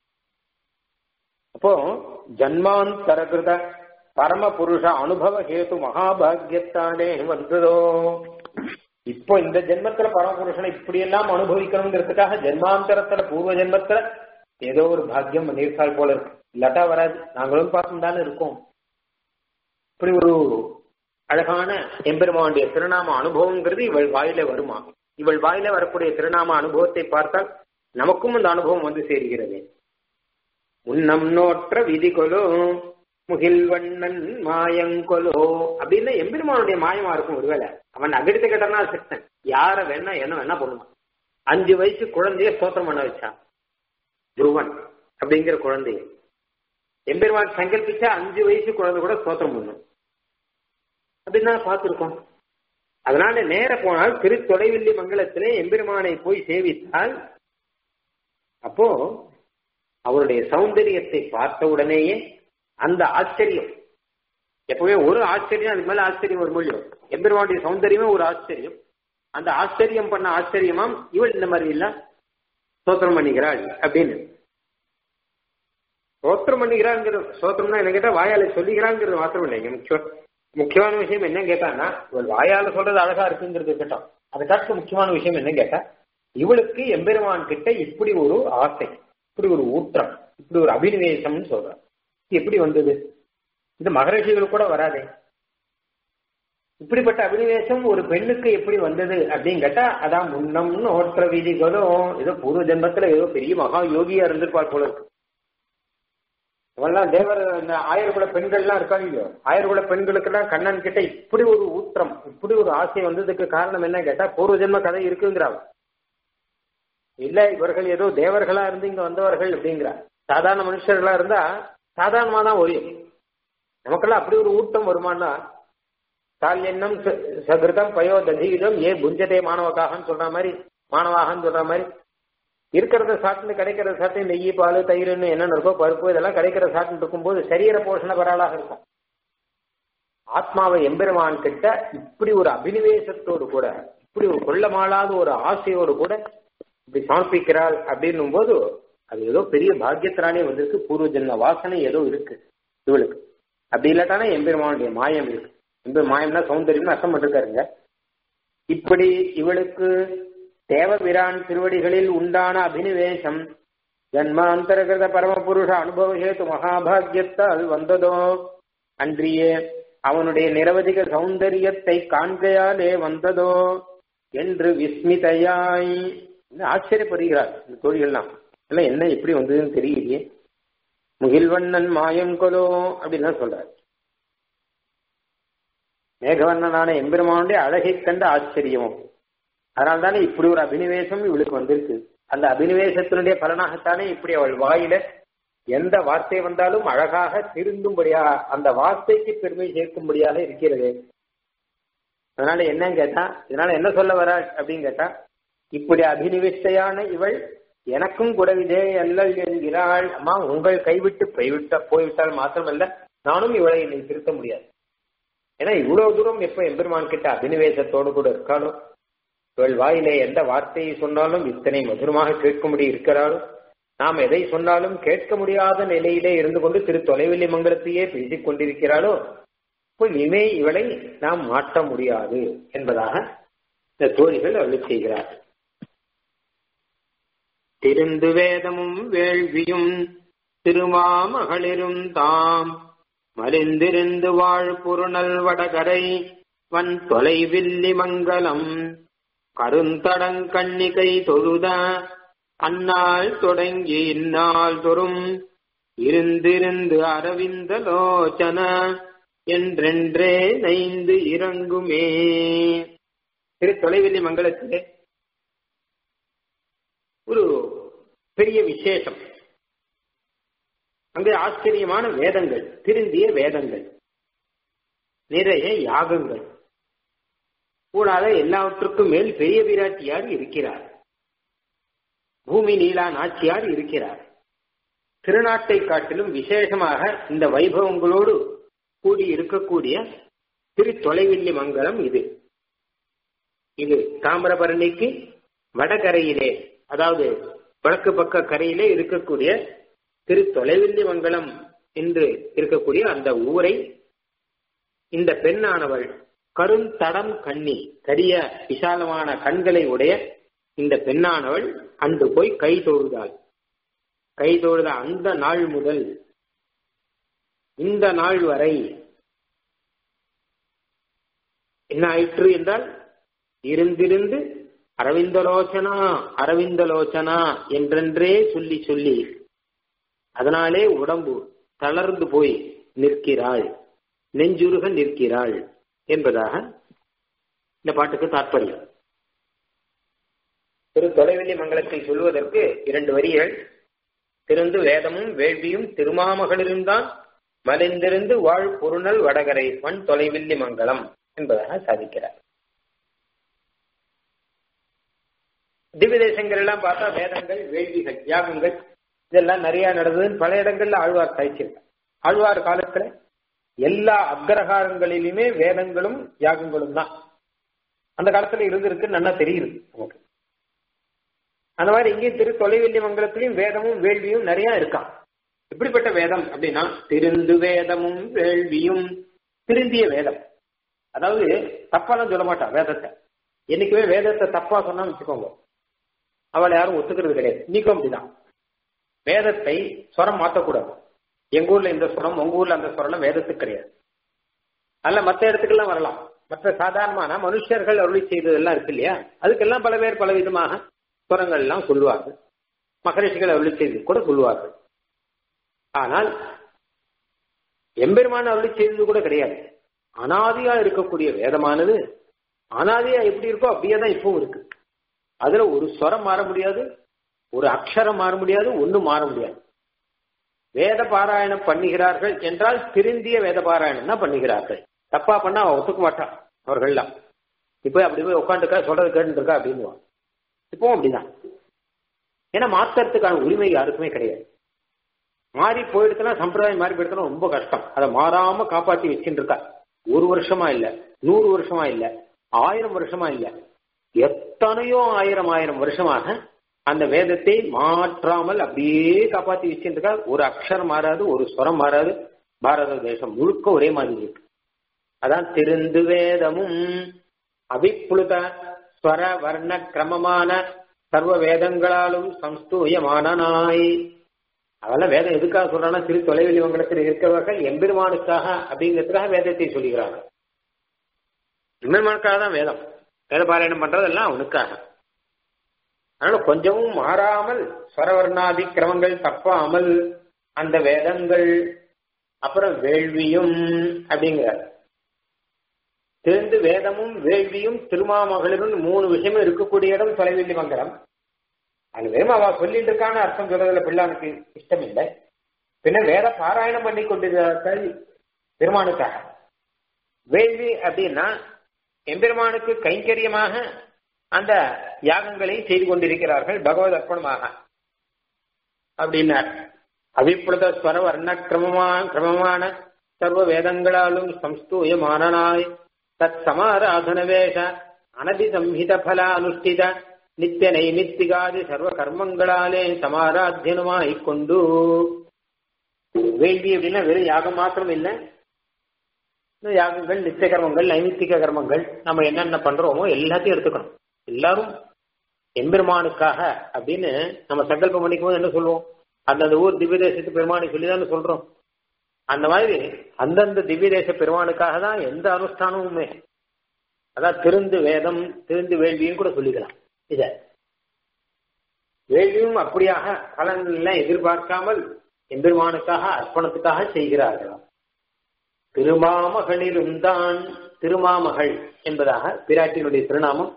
A: அப்போ ஜன்மாந்தரகிருத பரம புருஷ அனுபவ ஹேது மகாபாகியத்தானே வந்ததோ இப்போ இந்த ஜென்மத்துல பரமபுருஷனை இப்படி எல்லாம் அனுபவிக்கணுங்கிறதுக்காக ஜென்மாந்தரத்துல பூர்வ ஜென்மத்துல ஏதோ ஒரு பாக்கியம் பண்ணியிருக்காள் போல இருக்கு இல்லாட்டா வராது நாங்களும் பார்த்தும் தானே இருக்கோம் இப்படி ஒரு அழகான எம்பெருமானுடைய திருநாம அனுபவங்கிறது இவள் வாயில வருமா இவள் வாயில வரக்கூடிய திருநாம அனுபவத்தை பார்த்தால் நமக்கும் அந்த அனுபவம் வந்து சேர்கிறது உன்னம் நோற்ற விதிகொலோ முகில்வண்ணன் மாயங்கொலோ அப்படின்னு எம்பெருமானுடைய மாயமா இருக்கும் ஒருவேளை அவன் அகடித்த கேட்டானா சித்தன் யார வேணா என்ன வேணா பண்ணுவான் அஞ்சு வயசு குழந்தைய ஸ்தோத்திரம் பண்ண வச்சான் துருவன் அப்படிங்கிற குழந்தைய எம்பெருமான் சங்கல்பிச்சா அஞ்சு வயசு குழந்தை கூட ஸ்தோத்திரம் பண்ணும் அப்படின்னு தான் பார்த்துருக்கோம் அதனால நேர போனால் திரு தொலைவில்லி மங்கலத்திலே எம்பெருமானை போய் சேவித்தால் அப்போ அவருடைய சௌந்தரியத்தை பார்த்த உடனேயே அந்த ஆச்சரியம் எப்பவுமே ஒரு ஆச்சரியம் அதுக்கு மேல ஆச்சரியம் ஒரு மொழியும் எம்பெருமானுடைய சௌந்தரியமே ஒரு ஆச்சரியம் அந்த ஆச்சரியம் பண்ண ஆச்சரியமாம் இவள் இந்த மாதிரி இல்ல சோத்திரம் பண்ணிக்கிறாள் அப்படின்னு சோத்திரம் பண்ணிக்கிறாங்கிறது சோத்திரம்னா என்ன கேட்டா வாயால சொல்லிக்கிறாங்கிறது மாத்திரம் இல்லைங்க முக்கியம் முக்கியமான விஷயம் என்ன கேட்டான்னா இவள் வாயால சொல்றது அழகா இருக்குங்கிறது இருக்கட்டும் அதை காட்டு முக்கியமான விஷயம் என்ன கேட்டா இவளுக்கு எம்பெருமான் கிட்ட இப்படி ஒரு ஆசை இப்படி ஒரு ஊற்றம் இப்படி ஒரு அபினிவேசம்னு சொல்றான் எப்படி வந்தது இது மகரிஷிகள் கூட வராதே இப்படிப்பட்ட அபினிவேசம் ஒரு பெண்ணுக்கு எப்படி வந்தது அப்படின்னு கேட்டா அதான் முன்னம்னு ஓற்ற விதிகளும் ஏதோ பூர்வ ஜென்மத்துல ஏதோ பெரிய மகா யோகியா இருந்திருப்பார் போல இருக்கு அவெல்லாம் தேவர் இந்த ஆயிரகுல பெண்கள்லாம் இருக்காங்க இல்லையோ ஆயிரகுல பெண்களுக்கெல்லாம் கண்ணன் கிட்ட இப்படி ஒரு ஊற்றம் இப்படி ஒரு ஆசை வந்ததுக்கு காரணம் என்ன கேட்டா பூர்வ ஜென்ம கதை இருக்குங்கிறாங்க இல்ல இவர்கள் ஏதோ தேவர்களா இருந்து இங்க வந்தவர்கள் அப்படிங்கிறா சாதாரண மனுஷர்களா இருந்தா சாதாரணமா தான் ஒழியும் நமக்கெல்லாம் அப்படி ஒரு ஊட்டம் வருமானா கால் எண்ணம் சகிருதம் பயோ ததீதம் ஏ புஞ்சதே மாணவக்காகன்னு சொல்ற மாதிரி மாணவாகன்னு சொல்ற மாதிரி இருக்கிறத சாப்பிட்டு கிடைக்கிறத சாப்பிட்டு நெய் பால் தயிர்னு என்னென்ன இருக்கோ பருப்பு இதெல்லாம் கிடைக்கிற சாப்பிட்டு இருக்கும்போது சரீர போஷண பரவலாக இருக்கும் ஆத்மாவை எம்பெருமான் கிட்ட இப்படி ஒரு அபினிவேசத்தோடு கூட இப்படி ஒரு கொள்ளமாளாத ஒரு ஆசையோடு கூட இப்படி சமர்ப்பிக்கிறாள் அப்படின்னும் போது அது ஏதோ பெரிய பாக்கியத்தினாலே வந்திருக்கு பூர்வ ஜென்ம வாசனை ஏதோ இருக்கு இவளுக்கு அப்படி இல்லாட்டானா எம்பெருமானுடைய மாயம் இருக்கு எம்பெரு மாயம்னா சௌந்தரியம்னு அர்த்தம் பண்ணிருக்காருங்க இப்படி இவளுக்கு தேவபிரான் திருவடிகளில் உண்டான அபினிவேசம் ஜன்மாந்தரகிருத பரமபுருஷ அனுபவ ஹேத்து மகாபாகியத்தால் வந்ததோ அன்றியே அவனுடைய நிரவதிக சௌந்தரியத்தை காண்கையாலே வந்ததோ என்று விஸ்மிதையாய் ஆச்சரியப்படுகிறார் இந்த தோழிகள்லாம் எல்லாம் என்ன எப்படி வந்ததுன்னு தெரியலையே முகில்வண்ணன் மாயங்கொலோ அப்படின்லாம் சொல்றார் மேகவண்ணனான எம்பெருமானுடைய அழகை கண்ட ஆச்சரியமும் அதனால தானே இப்படி ஒரு அபினிவேசம் இவளுக்கு வந்திருக்கு அந்த அபினிவேசத்தினுடைய பலனாகத்தானே இப்படி அவள் வாயில எந்த வார்த்தை வந்தாலும் அழகாக திருந்தும்படியாக அந்த வார்த்தைக்கு பெருமை சேர்க்கும்படியாக இருக்கிறது அதனால என்னன்னு கேட்டா இதனால என்ன சொல்ல வர அப்படின்னு கேட்டா இப்படி அபினிவிஷ்டையான இவள் எனக்கும் குடவிதே அல்லல் என்கிறாள் அம்மா உங்கள் கைவிட்டு போய்விட்ட போய்விட்டால் மாத்திரமல்ல நானும் இவளை என்னை திருத்த முடியாது ஏன்னா இவ்வளவு தூரம் எப்ப எம்பெருமான் கிட்ட அபினிவேசத்தோடு கூட இருக்காளோ இவள் வாயிலே எந்த வார்த்தையை சொன்னாலும் இத்தனை மதுரமாக கேட்கும்படி இருக்கிறாளோ நாம் எதை சொன்னாலும் கேட்க முடியாத நிலையிலே இருந்து கொண்டு திரு தொலைவில்லி மங்கலத்தையே பேசிக் கொண்டிருக்கிறாளோ இப்போ இனிமே இவளை நாம் மாற்ற முடியாது என்பதாக இந்த தோழிகள் அருளி செய்கிறார் திருந்து வேதமும் வேள்வியும் திருமாமகளிரும் தாம்
B: மலிந்திருந்து வாழ் பொருணல் வடகரை வன் தொலைவில்லி மங்கலம் கருந்தடங்கண்ணிகை தொழுத அந்நாள் தொடங்கி இந்நாள் தொறும் இருந்திருந்து அரவிந்த லோச்சன என்றென்றே நைந்து இறங்குமே திரு தொலைவெளி மங்கலத்திலே ஒரு பெரிய விசேஷம் அங்கே ஆச்சரியமான வேதங்கள் திருந்திய வேதங்கள் நிறைய யாகங்கள் கூடாத எல்லாவற்றுக்கும் மேல் பெரிய விராட்டியார் இருக்கிறார் பூமி நீலா நாச்சியார் இருக்கிறார் திருநாட்டை காட்டிலும் விசேஷமாக இந்த வைபவங்களோடு கூடி இருக்கக்கூடிய திரு தொலைவில்லி மங்கலம் இது இது தாமிரபரணிக்கு வடகரையிலே அதாவது வடக்கு பக்க கரையிலே இருக்கக்கூடிய திரு தொலைவில்லி மங்கலம் என்று இருக்கக்கூடிய அந்த ஊரை இந்த பெண்ணானவள் கருந்தடம் கண்ணி கரிய விசாலமான கண்களை உடைய இந்த பெண்ணானவள் அன்று போய் கை தொழுதாள் கை தொழுத அந்த நாள் முதல் இந்த நாள் வரை என்ன ஆயிற்று என்றால் இருந்திருந்து அரவிந்தலோச்சனா அரவிந்தலோச்சனா என்றென்றே சொல்லி சொல்லி அதனாலே உடம்பு தளர்ந்து போய் நிற்கிறாள் நெஞ்சுருக நிற்கிறாள் என்பதாக இந்த பாட்டுக்கு தாற்பயம் திரு தொலைவெளி மங்கலத்தை சொல்வதற்கு இரண்டு வரிகள் திருந்து வேதமும் வேள்வியும் திருமாமகளிருந்தான் மலிந்திருந்து வாழ் பொருணல் வடகரை மண் தொலைவில்லி மங்கலம் என்பதாக சாதிக்கிறார் திவ்ய தேசங்கள் எல்லாம் பார்த்தா வேதங்கள் வேள்விகள் யாகங்கள் இதெல்லாம் நிறைய நடந்ததுன்னு பல இடங்கள்ல ஆழ்வார் சாதிச்சிருக்கார் ஆழ்வார் காலத்துல எல்லா அக்ரஹாரங்களிலுமே வேதங்களும் யாகங்களும் தான் அந்த காலத்துல இருந்திருக்கு நல்லா தெரியுது நமக்கு அந்த மாதிரி இங்கே திரு தொலைவெள்ளி மங்கலத்திலையும் வேதமும் வேள்வியும் நிறைய இருக்கான் எப்படிப்பட்ட வேதம் அப்படின்னா திருந்து வேதமும் வேள்வியும் திருந்திய வேதம் அதாவது தப்பாலாம் சொல்ல மாட்டான் வேதத்தை என்னைக்குமே வேதத்தை தப்பா சொன்னா வச்சுக்கோங்க அவளை யாரும் ஒத்துக்கிறது கிடையாது இன்னைக்கும் அப்படிதான் வேதத்தை ஸ்வரம் மாற்றக்கூடாது எங்க ஊர்ல இந்த ஸ்வரம் உங்க ஊர்ல அந்த ஸ்வரம் வேதத்துக்கு கிடையாது அல்ல மற்ற இடத்துக்கெல்லாம் வரலாம் மற்ற சாதாரணமான மனுஷர்கள் அருளி செய்ததெல்லாம் இருக்கு இல்லையா அதுக்கெல்லாம் பல பேர் பல விதமாக ஸ்வரங்கள் எல்லாம் சொல்லுவார்கள் மகரிஷிகள் அருளி செய்தது கூட சொல்லுவார்கள் ஆனால் எம்பெருமான அருளி செய்தது கூட கிடையாது அனாதியா இருக்கக்கூடிய வேதமானது அனாதியா எப்படி இருக்கோ அப்படியே தான் இப்பவும் இருக்கு அதுல ஒரு ஸ்வரம் மாற முடியாது ஒரு அக்ஷரம் மாற முடியாது ஒன்னும் மாற முடியாது வேத பாராயணம் பண்ணுகிறார்கள் என்றால் திருந்திய வேத பாராயணம் தான் பண்ணுகிறார்கள் தப்பா பண்ணா அவன் ஒத்துக்க மாட்டான் அவர்கள்லாம் இப்ப அப்படி போய் உட்காந்துக்கா சொல்றது கேட்டு இருக்கா அப்படின்னு இப்பவும் அப்படிதான் ஏன்னா மாத்துறதுக்கான உரிமை யாருக்குமே கிடையாது மாறி போயிடுச்சுன்னா சம்பிரதாயம் மாறி போயிடுச்சுன்னா ரொம்ப கஷ்டம் அதை மாறாம காப்பாத்தி வச்சுட்டு இருக்கா ஒரு வருஷமா இல்ல நூறு வருஷமா இல்ல ஆயிரம் வருஷமா இல்ல எத்தனையோ ஆயிரம் ஆயிரம் வருஷமாக அந்த வேதத்தை மாற்றாமல் அப்படியே காப்பாத்தி வச்சுட்டு இருக்கா ஒரு அக்ஷரம் மாறாது ஒரு ஸ்வரம் மாறாது பாரத தேசம் முழுக்க ஒரே மாதிரி இருக்கு அதான் திருந்து வேதமும் அபிப்புழுத ஸ்வர வர்ண கிரமமான சர்வ வேதங்களாலும் சம்ஸ்தூயமான நாய் அதெல்லாம் வேதம் எதுக்காக சொல்றாங்கன்னா திரு தொலைவெளி மங்கலத்தில் இருக்கிறவர்கள் எம்பெருமானுக்காக அப்படிங்கிறதுக்காக வேதத்தை சொல்லுகிறாங்க எம்பெருமானுக்காக தான் வேதம் வேத பாராயணம் பண்றதெல்லாம் அவனுக்காக அதனால கொஞ்சமும் மாறாமல் ஸ்வரவர்ணாதி கிரமங்கள் தப்பாமல் அந்த வேதங்கள் அப்புறம் வேள்வியும் அப்படிங்கிறார் தெரிந்து வேதமும் வேள்வியும் திருமாமகளிரும் மூணு விஷயமும் இருக்கக்கூடிய இடம் தொலைவெளி மங்கலம் அது வெறும் அவ சொல்லிட்டு இருக்கான்னு அர்த்தம் சொல்றதுல பிள்ளானுக்கு இஷ்டம் இல்லை பின்ன வேற பாராயணம் பண்ணி கொண்டிருக்கிறார்கள் பெருமானுக்காக வேள்வி அப்படின்னா எம்பெருமானுக்கு கைங்கரியமாக அந்த யாகங்களை செய்து கொண்டிருக்கிறார்கள் பகவத் அர்ப்பணமாக அப்படின்னார் அபிப்புலத ஸ்வர வர்ண கிரமமா கிரமமான சர்வ வேதங்களாலும் சம்ஸ்தூயமானனாய் தத் சமாராதன வேஷ அனதி சம்ஹித பல அனுஷ்டித நித்திய நைமித்திகாதி சர்வ கர்மங்களாலே சமாராத்தியனுமாய் கொண்டு வேள்வி அப்படின்னா வெறும் யாகம் மாத்திரம் இல்லை இந்த யாகங்கள் நித்திய கர்மங்கள் நைமித்திக கர்மங்கள் நம்ம என்னென்ன பண்றோமோ எல்லாத்தையும் எடுத்துக்கணும் எல்லாரும் எம்பெருமானுக்காக அப்படின்னு நம்ம சங்கல்பம் பண்ணிக்கும் போது என்ன சொல்லுவோம் அந்தந்த ஊர் திவ்ய தேசத்து பெருமானை சொல்லி தானே சொல்றோம் அந்த மாதிரி அந்தந்த திவ்ய தேச பெருமானுக்காக தான் எந்த அனுஷ்டானமுமே அதான் திருந்து வேதம் திருந்து வேள்வியும் கூட சொல்லிக்கலாம் இத வேள்வியும் அப்படியாக பலன்கள் எதிர்பார்க்காமல் எம்பெருமானுக்காக அர்ப்பணத்துக்காக செய்கிறார்களாம் திருமாமகளிரும் தான் திருமாமகள் என்பதாக பிராட்டியினுடைய திருநாமம்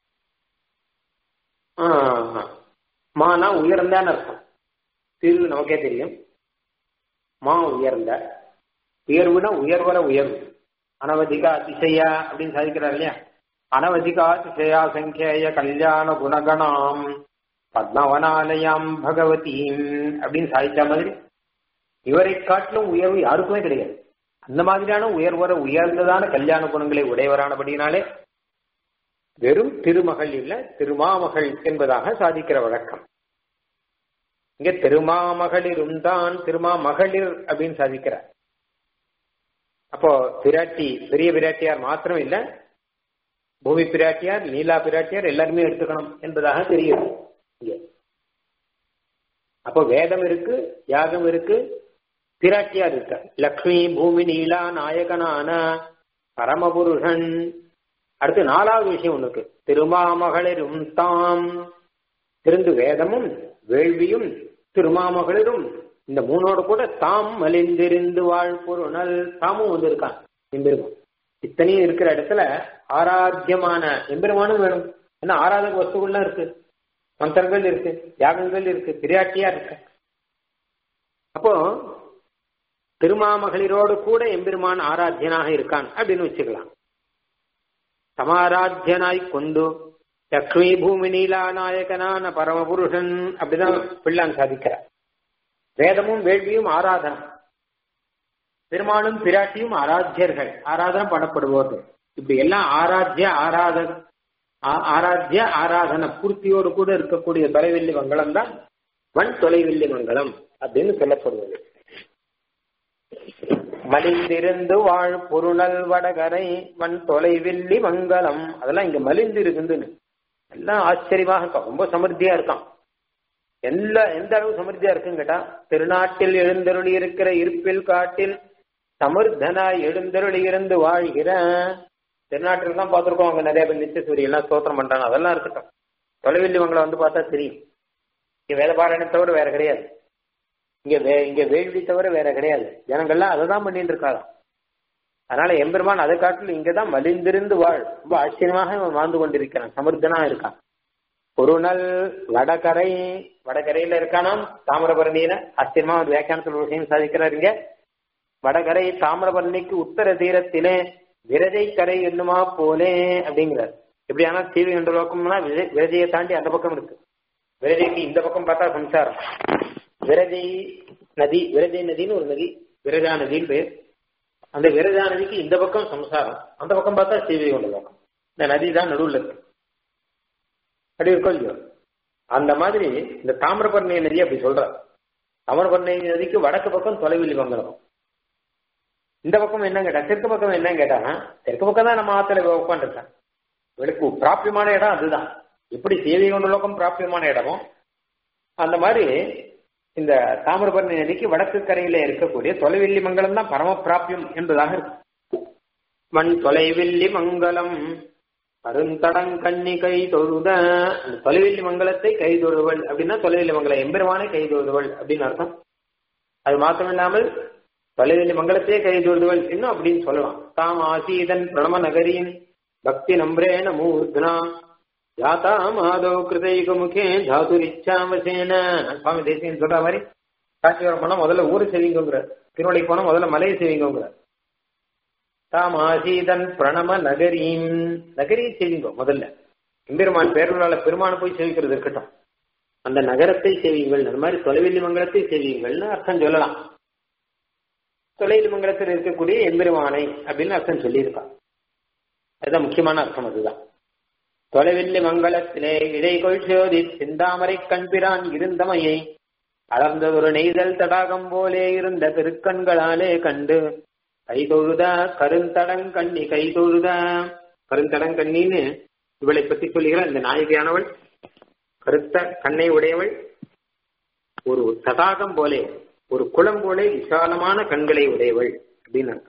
B: மானா உயர்ந்தான்னு அர்த்தம் திரு நமக்கே தெரியும் மா உயர்ந்த உயர்வுனா உயர்வர உயர்வு அனவதிகா அதிசயா அப்படின்னு சாதிக்கிறார் இல்லையா அனவதிகா அதிசயா சங்கேய கல்யாண குணகணாம் பத்மவனாலயாம் பகவதீம் அப்படின்னு சாதிச்ச மாதிரி இவரை காட்டிலும் உயர்வு யாருக்குமே கிடையாது அந்த மாதிரியான உயர்வர உயர்ந்ததான கல்யாண குணங்களை உடையவரானபடினாலே வெறும் திருமகள் இல்ல திருமாமகள் என்பதாக சாதிக்கிற வழக்கம் இங்க திருமாமகளிரும் தான் திருமாமகளிர் அப்படின்னு சாதிக்கிறார் அப்போ பிராட்டி பெரிய பிராட்டியார் மாத்திரம் இல்ல பூமி பிராட்டியார் லீலா பிராட்டியார் எல்லாருமே எடுத்துக்கணும் என்பதாக தெரியுது இங்க அப்போ வேதம் இருக்கு யாகம் இருக்கு பிராட்டியார் இருக்க லக்ஷ்மி பூமி நீலா நாயகனான பரமபுருஷன் அடுத்து நாலாவது விஷயம் ஒண்ணு இருக்கு திருமாமகளிரும் தாம் திருந்து வேதமும் வேள்வியும் திருமாமகளிரும் இந்த மூணோட கூட தாம் மலிந்திருந்து வாழ் பொருணல் தாமும் வந்து இருக்கான் எம்பெருமான் இத்தனையும் இருக்கிற இடத்துல ஆராத்தியமான எம்பெருமானும் வேணும் ஏன்னா ஆராதக வஸ்துகள்லாம் இருக்கு மந்திரங்கள் இருக்கு யாகங்கள் இருக்கு பிரியாட்டியா இருக்கு அப்போ திருமாமகளிரோடு கூட எம்பெருமான் ஆராத்தியனாக இருக்கான் அப்படின்னு வச்சுக்கலாம் சமாராத்தியனாய் கொண்டு லக்ஷ்மி பூமி நீலா நாயகனான பரமபுருஷன் அப்படிதான் பிள்ளான் சாதிக்கிறார் வேதமும் வேள்வியும் ஆராதனம் பெருமானும் பிராட்டியும் ஆராத்தியர்கள் ஆராதனம் பண்ணப்படுவோர்கள் இப்படி எல்லாம் ஆராத்திய ஆராத ஆராத்திய ஆராதன பூர்த்தியோடு கூட இருக்கக்கூடிய தொலைவில்லி மங்கலம் தான் வன் தொலைவில்லி மங்கலம் அப்படின்னு சொல்லப்படுவது மலிந்திருந்து வாழ் பொருளல் வடகரை வன் தொலைவில்லி மங்கலம் அதெல்லாம் இங்க மலிந்து இருக்குதுன்னு எல்லாம் ஆச்சரியமாக இருக்கும் ரொம்ப சமிருத்தியா இருக்கான் எல்லா எந்த அளவு சமிருத்தியா இருக்குன்னு கேட்டா திருநாட்டில் எழுந்தருளி இருக்கிற இருப்பில் காட்டில் சமிர்தனாய் எழுந்தருளி இருந்து வாழ்கிற திருநாட்டில் தான் பார்த்துருக்கோம் அங்க நிறைய பேர் நித்திய சூரிய எல்லாம் ஸ்தோத்திரம் பண்றாங்க அதெல்லாம் இருக்கட்டும் தொலைவில்லி மங்களை வந்து பார்த்தா தெரியும் இங்க வேதபாராயணம் தவிர வேற கிடையாது இங்க வே இங்க வேள்வி தவிர வேற கிடையாது ஜனங்கள்லாம் அதை தான் பண்ணிட்டு இருக்காங்க அதனால எம்பெருமான் அதை காட்டில் இங்கதான் மலிந்திருந்து வாழ் ரொம்ப ஆச்சரியமாக இவன் வாழ்ந்து கொண்டிருக்கிறான் சமர்த்தனா இருக்கான் ஒரு நாள் வடகரை வடகரையில இருக்கானாம் தாமிரபரணியில ஆச்சரியமா ஒரு வியாக்கியானத்தில் ஒரு விஷயம் சாதிக்கிறார் இங்க வடகரை தாமிரபரணிக்கு உத்தர தீரத்திலே விரதை கரை என்னுமா போலே அப்படிங்கிறார் எப்படி ஆனா தீவி என்ற லோக்கம்னா விரதையை தாண்டி அந்த பக்கம் இருக்கு விரதைக்கு இந்த பக்கம் பார்த்தா சம்சாரம் விரதை நதி விரதை நதின்னு ஒரு நதி விரதா நதின்னு பேர் அந்த விரதா நதிக்கு இந்த பக்கம் சம்சாரம் அந்த பக்கம் பார்த்தா சீவை கொண்ட லோகம் இந்த நதி தான் நடுவில் இருக்கு அப்படி இருக்கும் இல்லையோ அந்த மாதிரி இந்த தாமிரபரணி நதி அப்படி சொல்ற தாமிரபரணி நதிக்கு வடக்கு பக்கம் தொலைவில் மங்கலம் இந்த பக்கம் என்ன கேட்டா தெற்கு பக்கம் என்ன கேட்டா தெற்கு பக்கம் தான் நம்ம ஆத்துல உட்காந்துருக்கேன் இவளுக்கு பிராபியமான இடம் அதுதான் எப்படி சேவை கொண்ட லோகம் பிராபியமான இடமோ அந்த மாதிரி இந்த தாமிரபரணி நதிக்கு வடக்கு கரையில இருக்கக்கூடிய தொலைவில்லி மங்கலம் தான் பரம பிராபியம் என்பதாக இருக்கு மண் தொலைவில்லி மங்கலம் கருந்தடங்கண்ணி கை தொழுத அந்த தொலைவில்லி மங்கலத்தை கை தொழுவள் அப்படின்னா தொலைவில்லி மங்கலம் எம்பெருமானை கை தொழுவள் அப்படின்னு அர்த்தம் அது மாத்திரம் இல்லாமல் தொலைவில்லி மங்கலத்தையே கை தொழுதுவள் இன்னும் அப்படின்னு சொல்லலாம் தாம் ஆசீதன் பிரணம நகரின் பக்தி நம்ரேன மூர்த்னா ஜாதா மாதவ கிருதைக முகே தாதுரிச்சாவசேன சுவாமி தேசியன் சொல்ற மாதிரி காட்சிவரம் போனா முதல்ல ஊரு செவிங்கோங்கிற திருவள்ளைக்கு போனா முதல்ல மலையை செவிங்கோங்கிற தாம் ஆசீதன் பிரணம நகரீம் நகரியை செவிங்கோ முதல்ல எம்பெருமான் பேருளால பெருமான போய் செவிக்கிறது இருக்கட்டும் அந்த நகரத்தை செவியுங்கள் அந்த மாதிரி தொலைவெளி மங்கலத்தை செவியுங்கள்னு அர்த்தம் சொல்லலாம் தொலைவெளி மங்கலத்தில் இருக்கக்கூடிய எம்பெருமானை அப்படின்னு அர்த்தம் சொல்லியிருக்கான் அதுதான் முக்கியமான அர்த்தம் அதுதான் தொலைவில்லி மங்கலத்திலே இடைகொள் சோதி சிந்தாமரை கண்பிரான் இருந்தமையை அலர்ந்ததொரு நெய்தல் தடாகம் போலே இருந்த திருக்கண்களாலே கண்டு கை தொழுத கருந்தடங்கண்ணி கை தொழுத கருந்தடங்கண்ணின்னு இவளை பத்தி சொல்லுகிற இந்த நாயகியானவள் கருத்த கண்ணை உடையவள் ஒரு தடாகம் போலே ஒரு குளம் போல விசாலமான கண்களை உடையவள் அப்படின்னு அர்த்தம்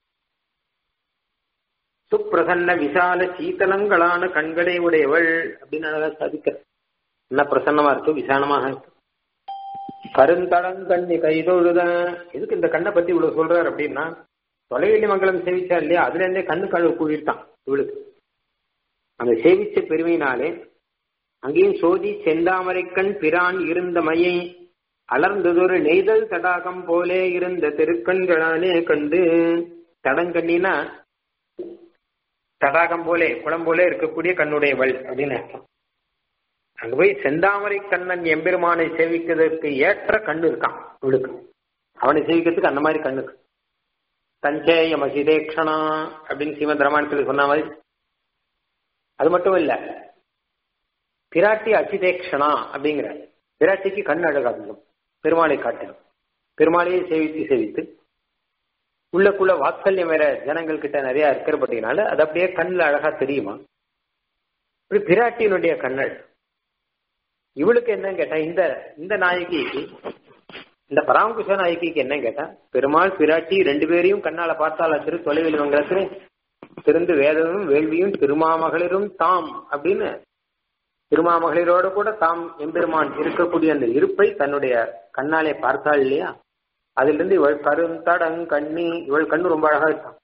B: சுப்பிரசன்ன விசால சீத்தலங்களான கண்களை உடையவள் அப்படின்னு அழகா சாதிக்கிற என்ன பிரசன்னமா இருக்கு விசாலமாக இருக்கு கருந்தடங்கண்ணி கைதொழுத எதுக்கு இந்த கண்ணை பத்தி இவ்வளவு சொல்றாரு அப்படின்னா தொலைவெளி மங்கலம் சேவிச்சா இல்லையா அதுல இருந்தே கண்ணு கழுவு கூடிட்டான் இவளுக்கு அந்த சேவிச்ச பெருமையினாலே அங்கேயும் சோதி செந்தாமரைக்கண் பிரான் இருந்த மையை அலர்ந்ததொரு நெய்தல் தடாகம் போலே இருந்த திருக்கண்களானே கண்டு தடங்கண்ணினா தடாகம் போலே குளம் போலே இருக்கக்கூடிய கண்ணுடையவள் அப்படின்னு அர்த்தம் அங்க போய் செந்தாமரை கண்ணன் எம்பெருமானை சேவிக்கிறதுக்கு ஏற்ற கண்ணு இருக்கான் இவளுக்கு அவனை சேவிக்கிறதுக்கு அந்த மாதிரி கண்ணுக்கு தஞ்சேய மசிதேக்ஷணா அப்படின்னு ஸ்ரீமத் ராமாயணத்தில் சொன்ன மாதிரி அது மட்டும் இல்ல பிராட்டி அச்சிதேக்ஷணா அப்படிங்கிற பிராட்டிக்கு கண் அழகாகும் பெருமாளை காட்டணும் பெருமாளையே சேவித்து சேவித்து உள்ளக்குள்ள வாத்சல்யம் வேற ஜனங்கள் கிட்ட நிறைய இருக்கிறபடினால அது அப்படியே கண்ணில் அழகா தெரியுமா இப்படி பிராட்டியினுடைய கண்ணல் இவளுக்கு என்னன்னு கேட்டா இந்த இந்த நாயகிக்கு இந்த பராமகுஷ நாயகிக்கு என்ன கேட்டா பெருமாள் பிராட்டி ரெண்டு பேரையும் கண்ணால பார்த்தால திரு தொலைவில் மங்கலத்துல திருந்து வேதமும் வேள்வியும் திருமாமகளிரும் தாம் அப்படின்னு திருமாமகளிரோட கூட தாம் எம்பெருமான் இருக்கக்கூடிய அந்த இருப்பை தன்னுடைய கண்ணாலே பார்த்தாள் இல்லையா அதுல இருந்து இவள் கருந்தடங் கண்ணி இவள் கண்ணு ரொம்ப அழகா இருக்கான்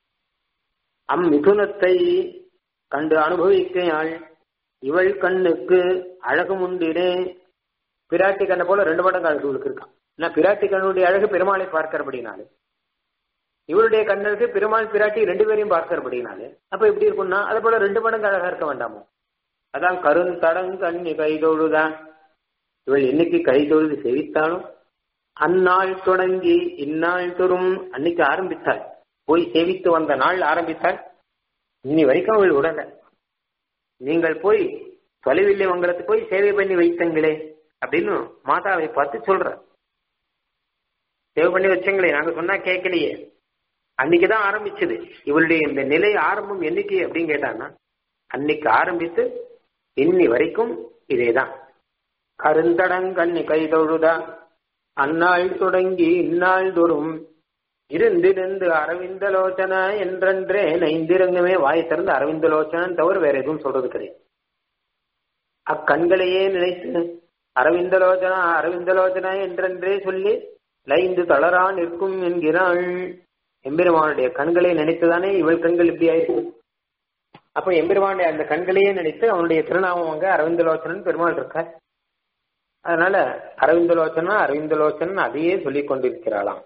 B: அம் மிதுனத்தை கண்டு அனுபவிக்கையாள் இவள் கண்ணுக்கு அழகு உண்டினே பிராட்டி கண்ணை போல ரெண்டு மடங்கு அழகு இவளுக்கு இருக்கான் ஏன்னா பிராட்டி கண்ணுடைய அழகு பெருமாளை பார்க்கிறபடினாலே இவருடைய கண்ணுக்கு பெருமாள் பிராட்டி ரெண்டு பேரையும் பார்க்கிறபடினாலே அப்ப எப்படி இருக்கும்னா அது போல ரெண்டு மடங்கு அழகா இருக்க வேண்டாமோ அதான் கருந்தடங் கண்ணி கைதொழுதான் இவள் என்னைக்கு கைதொழுது சேவித்தாலும் அந்நாள் தொடங்கி இந்நாள் தோறும் அன்னைக்கு ஆரம்பித்தாள் போய் சேவித்து வந்த நாள் ஆரம்பித்தாள் இன்னி வரைக்கும் அவள் உடல நீங்கள் போய் தொலைவில்லை உங்களுக்கு போய் சேவை பண்ணி வைத்தங்களே அப்படின்னு மாதாவை பார்த்து சொல்ற சேவை பண்ணி வச்சங்களே நாங்க சொன்னா கேட்கலையே அன்னைக்குதான் ஆரம்பிச்சது இவளுடைய இந்த நிலை ஆரம்பம் என்னைக்கு அப்படின்னு கேட்டான்னா அன்னைக்கு ஆரம்பித்து இன்னி வரைக்கும் இதேதான் கருந்தடங்கண்ணி கைதொழுதா அந்நாள் தொடங்கி இந்நாள் தோறும் இருந்திருந்து அரவிந்தலோச்சனா என்றென்றே நைந்திரங்குமே வாய் திறந்து அரவிந்தலோச்சனன் தவிர வேற எதுவும் சொல்றது கிடையாது அக்கண்களையே நினைத்து அரவிந்தலோச்சனா அரவிந்தலோச்சனா என்றென்றே சொல்லி லைந்து தளரா நிற்கும் என்கிறாள் எம்பெருமானுடைய கண்களை நினைத்துதானே இவள் கண்கள் இப்படி ஆயிருக்கு அப்ப எம்பெருமானுடைய அந்த கண்களையே நினைத்து அவனுடைய திருநாமம் அங்க அரவிந்தலோச்சனன் பெருமாள் இருக்கார் அதனால அரவிந்தலோச்சனா அரவிந்தலோச்சனன் அதையே சொல்லிக் கொண்டிருக்கிறாளாம்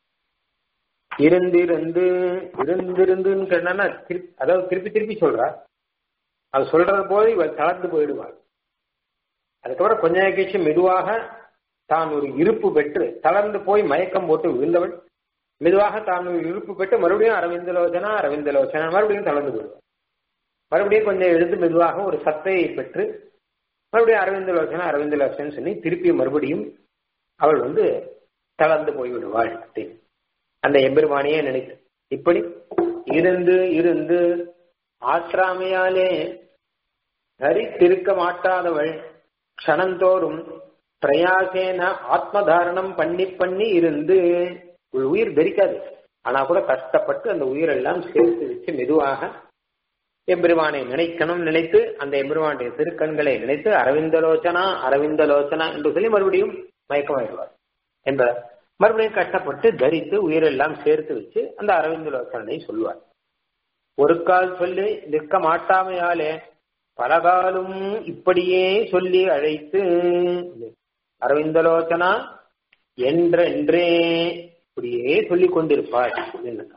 B: இருந்திருந்து இருந்திருந்துன்னு கேட்டா திருப்பி அதாவது திருப்பி திருப்பி சொல்றா அது சொல்றது போது இவள் தளர்ந்து போயிடுவாள் அதுக்கப்புறம் கொஞ்ச நேரம் கழிச்சு மெதுவாக தான் ஒரு இருப்பு பெற்று தளர்ந்து போய் மயக்கம் போட்டு விழுந்தவள் மெதுவாக தான் ஒரு இருப்பு பெற்று மறுபடியும் அரவிந்தலோச்சனா அரவிந்தலோச்சனா மறுபடியும் தளர்ந்து போயிடுவாள் மறுபடியும் கொஞ்சம் எழுந்து மெதுவாக ஒரு சத்தையை பெற்று மறுபடியும் அரவிந்த லோசனா அரவிந்த லோசன் சொல்லி திருப்பி மறுபடியும் அவள் வந்து தளர்ந்து போய்விடுவாள் அப்படின்னு அந்த எம்பெருமானியே நினைத்து இப்படி இருந்து இருந்து ஆற்றாமையாலே தரித்திருக்க மாட்டாதவள் க்ஷணந்தோறும் பிரயாசேன ஆத்மதாரணம் பண்ணி பண்ணி இருந்து ஒரு உயிர் தரிக்காது ஆனா கூட கஷ்டப்பட்டு அந்த உயிரெல்லாம் சேர்த்து வச்சு மெதுவாக எம்பெருமானை நினைக்கணும் நினைத்து அந்த எம்பெருமானுடைய திருக்கண்களை நினைத்து அரவிந்தலோச்சனா அரவிந்தலோச்சனா என்று சொல்லி மறுபடியும் மயக்கமாயிடுவார் என்ற மறுபடியும் கஷ்டப்பட்டு தரித்து உயிரெல்லாம் சேர்த்து வச்சு அந்த அரவிந்தலோச்சனை சொல்லுவார் ஒரு கால் சொல்லி நிற்க மாட்டாமையாலே பலகாலும் இப்படியே சொல்லி அழைத்து அரவிந்தலோச்சனா என்றென்றே இப்படியே சொல்லிக் கொண்டிருப்பாள் அப்படின்னு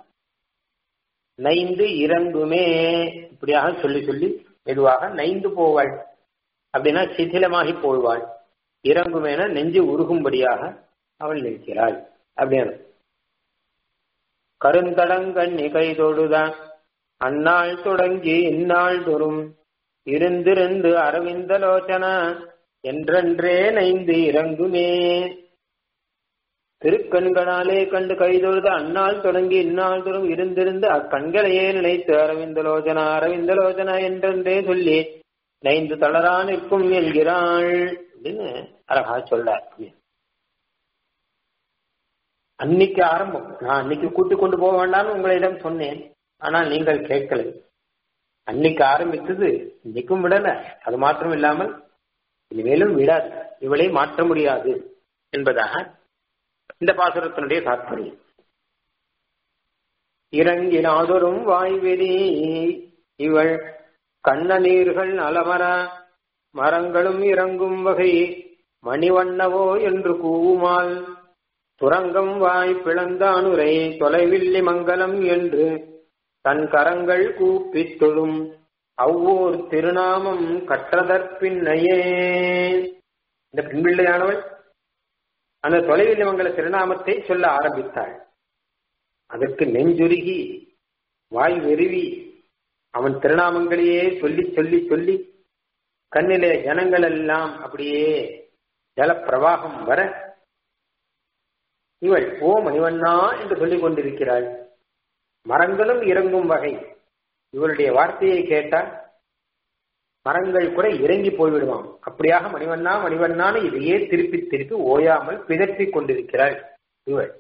B: நைந்து இறங்குமே இப்படியாக சொல்லி சொல்லி மெதுவாக நைந்து போவாள் அப்படின்னா சிதிலமாகி போழ்வாள் இறங்குமேன நெஞ்சு உருகும்படியாக அவள் நிற்கிறாள் அப்படின்னு கருந்தடங்கண்ணி கைதொடுதான் அந்நாள் தொடங்கி இந்நாள் தோறும் இருந்திருந்து அரவிந்தலோச்சனா என்றென்றே நைந்து இறங்குமே திருக்கண்களாலே கண்டு கைதொழுது அந்நாள் தொடங்கி இந்நாள் தோறும் இருந்திருந்து அக்கண்களையே நினைத்து அரவிந்தலோச்சனா அரவிந்தலோச்சனா என்றென்றே சொல்லி நைந்து தளரா நிற்கும் என்கிறாள் அப்படின்னு அழகா சொல்றார் அன்னைக்கு ஆரம்பம் நான் அன்னைக்கு கூட்டி கொண்டு போக வேண்டாம்னு உங்களிடம் சொன்னேன் ஆனால் நீங்கள் கேட்கலை அன்னைக்கு ஆரம்பித்தது இன்னைக்கும் விடல அது மாத்திரம் இல்லாமல் இனிமேலும் விடாது இவளை மாற்ற முடியாது என்பதாக இந்த பாசுரத்தினுடைய தாற்பயம் இறங்கினாதொரும் வாய்வெறி இவள் கண்ண நீர்கள் அலமர மரங்களும் இறங்கும் வகை மணிவண்ணவோ என்று கூவுமால் துரங்கம் வாய் பிளந்தானுரை தொலைவில்லி மங்கலம் என்று தன் கரங்கள் கூப்பித் தொழும் அவ்வூர் திருநாமம் கற்றதற்பின்னையே இந்த பின்பிள்ளையானவள் அந்த தொலைவில்லி மங்கல திருநாமத்தை சொல்ல ஆரம்பித்தாள் அதற்கு நெஞ்சுருகி வாய் வெறுவி அவன் திருநாமங்களையே சொல்லி சொல்லி சொல்லி கண்ணிலே ஜனங்கள் எல்லாம் அப்படியே ஜலப்பிரவாகம் வர இவள் ஓ மணிவண்ணா என்று சொல்லிக் கொண்டிருக்கிறாள் மரங்களும் இறங்கும் வகை இவளுடைய வார்த்தையை கேட்டால் மரங்கள் கூட இறங்கி போய்விடுவான் அப்படியாக மணிவண்ணா மணிவண்ணான்னு இதையே திருப்பி திருப்பி ஓயாமல் பிதற்றிக் கொண்டிருக்கிறாள் இவள்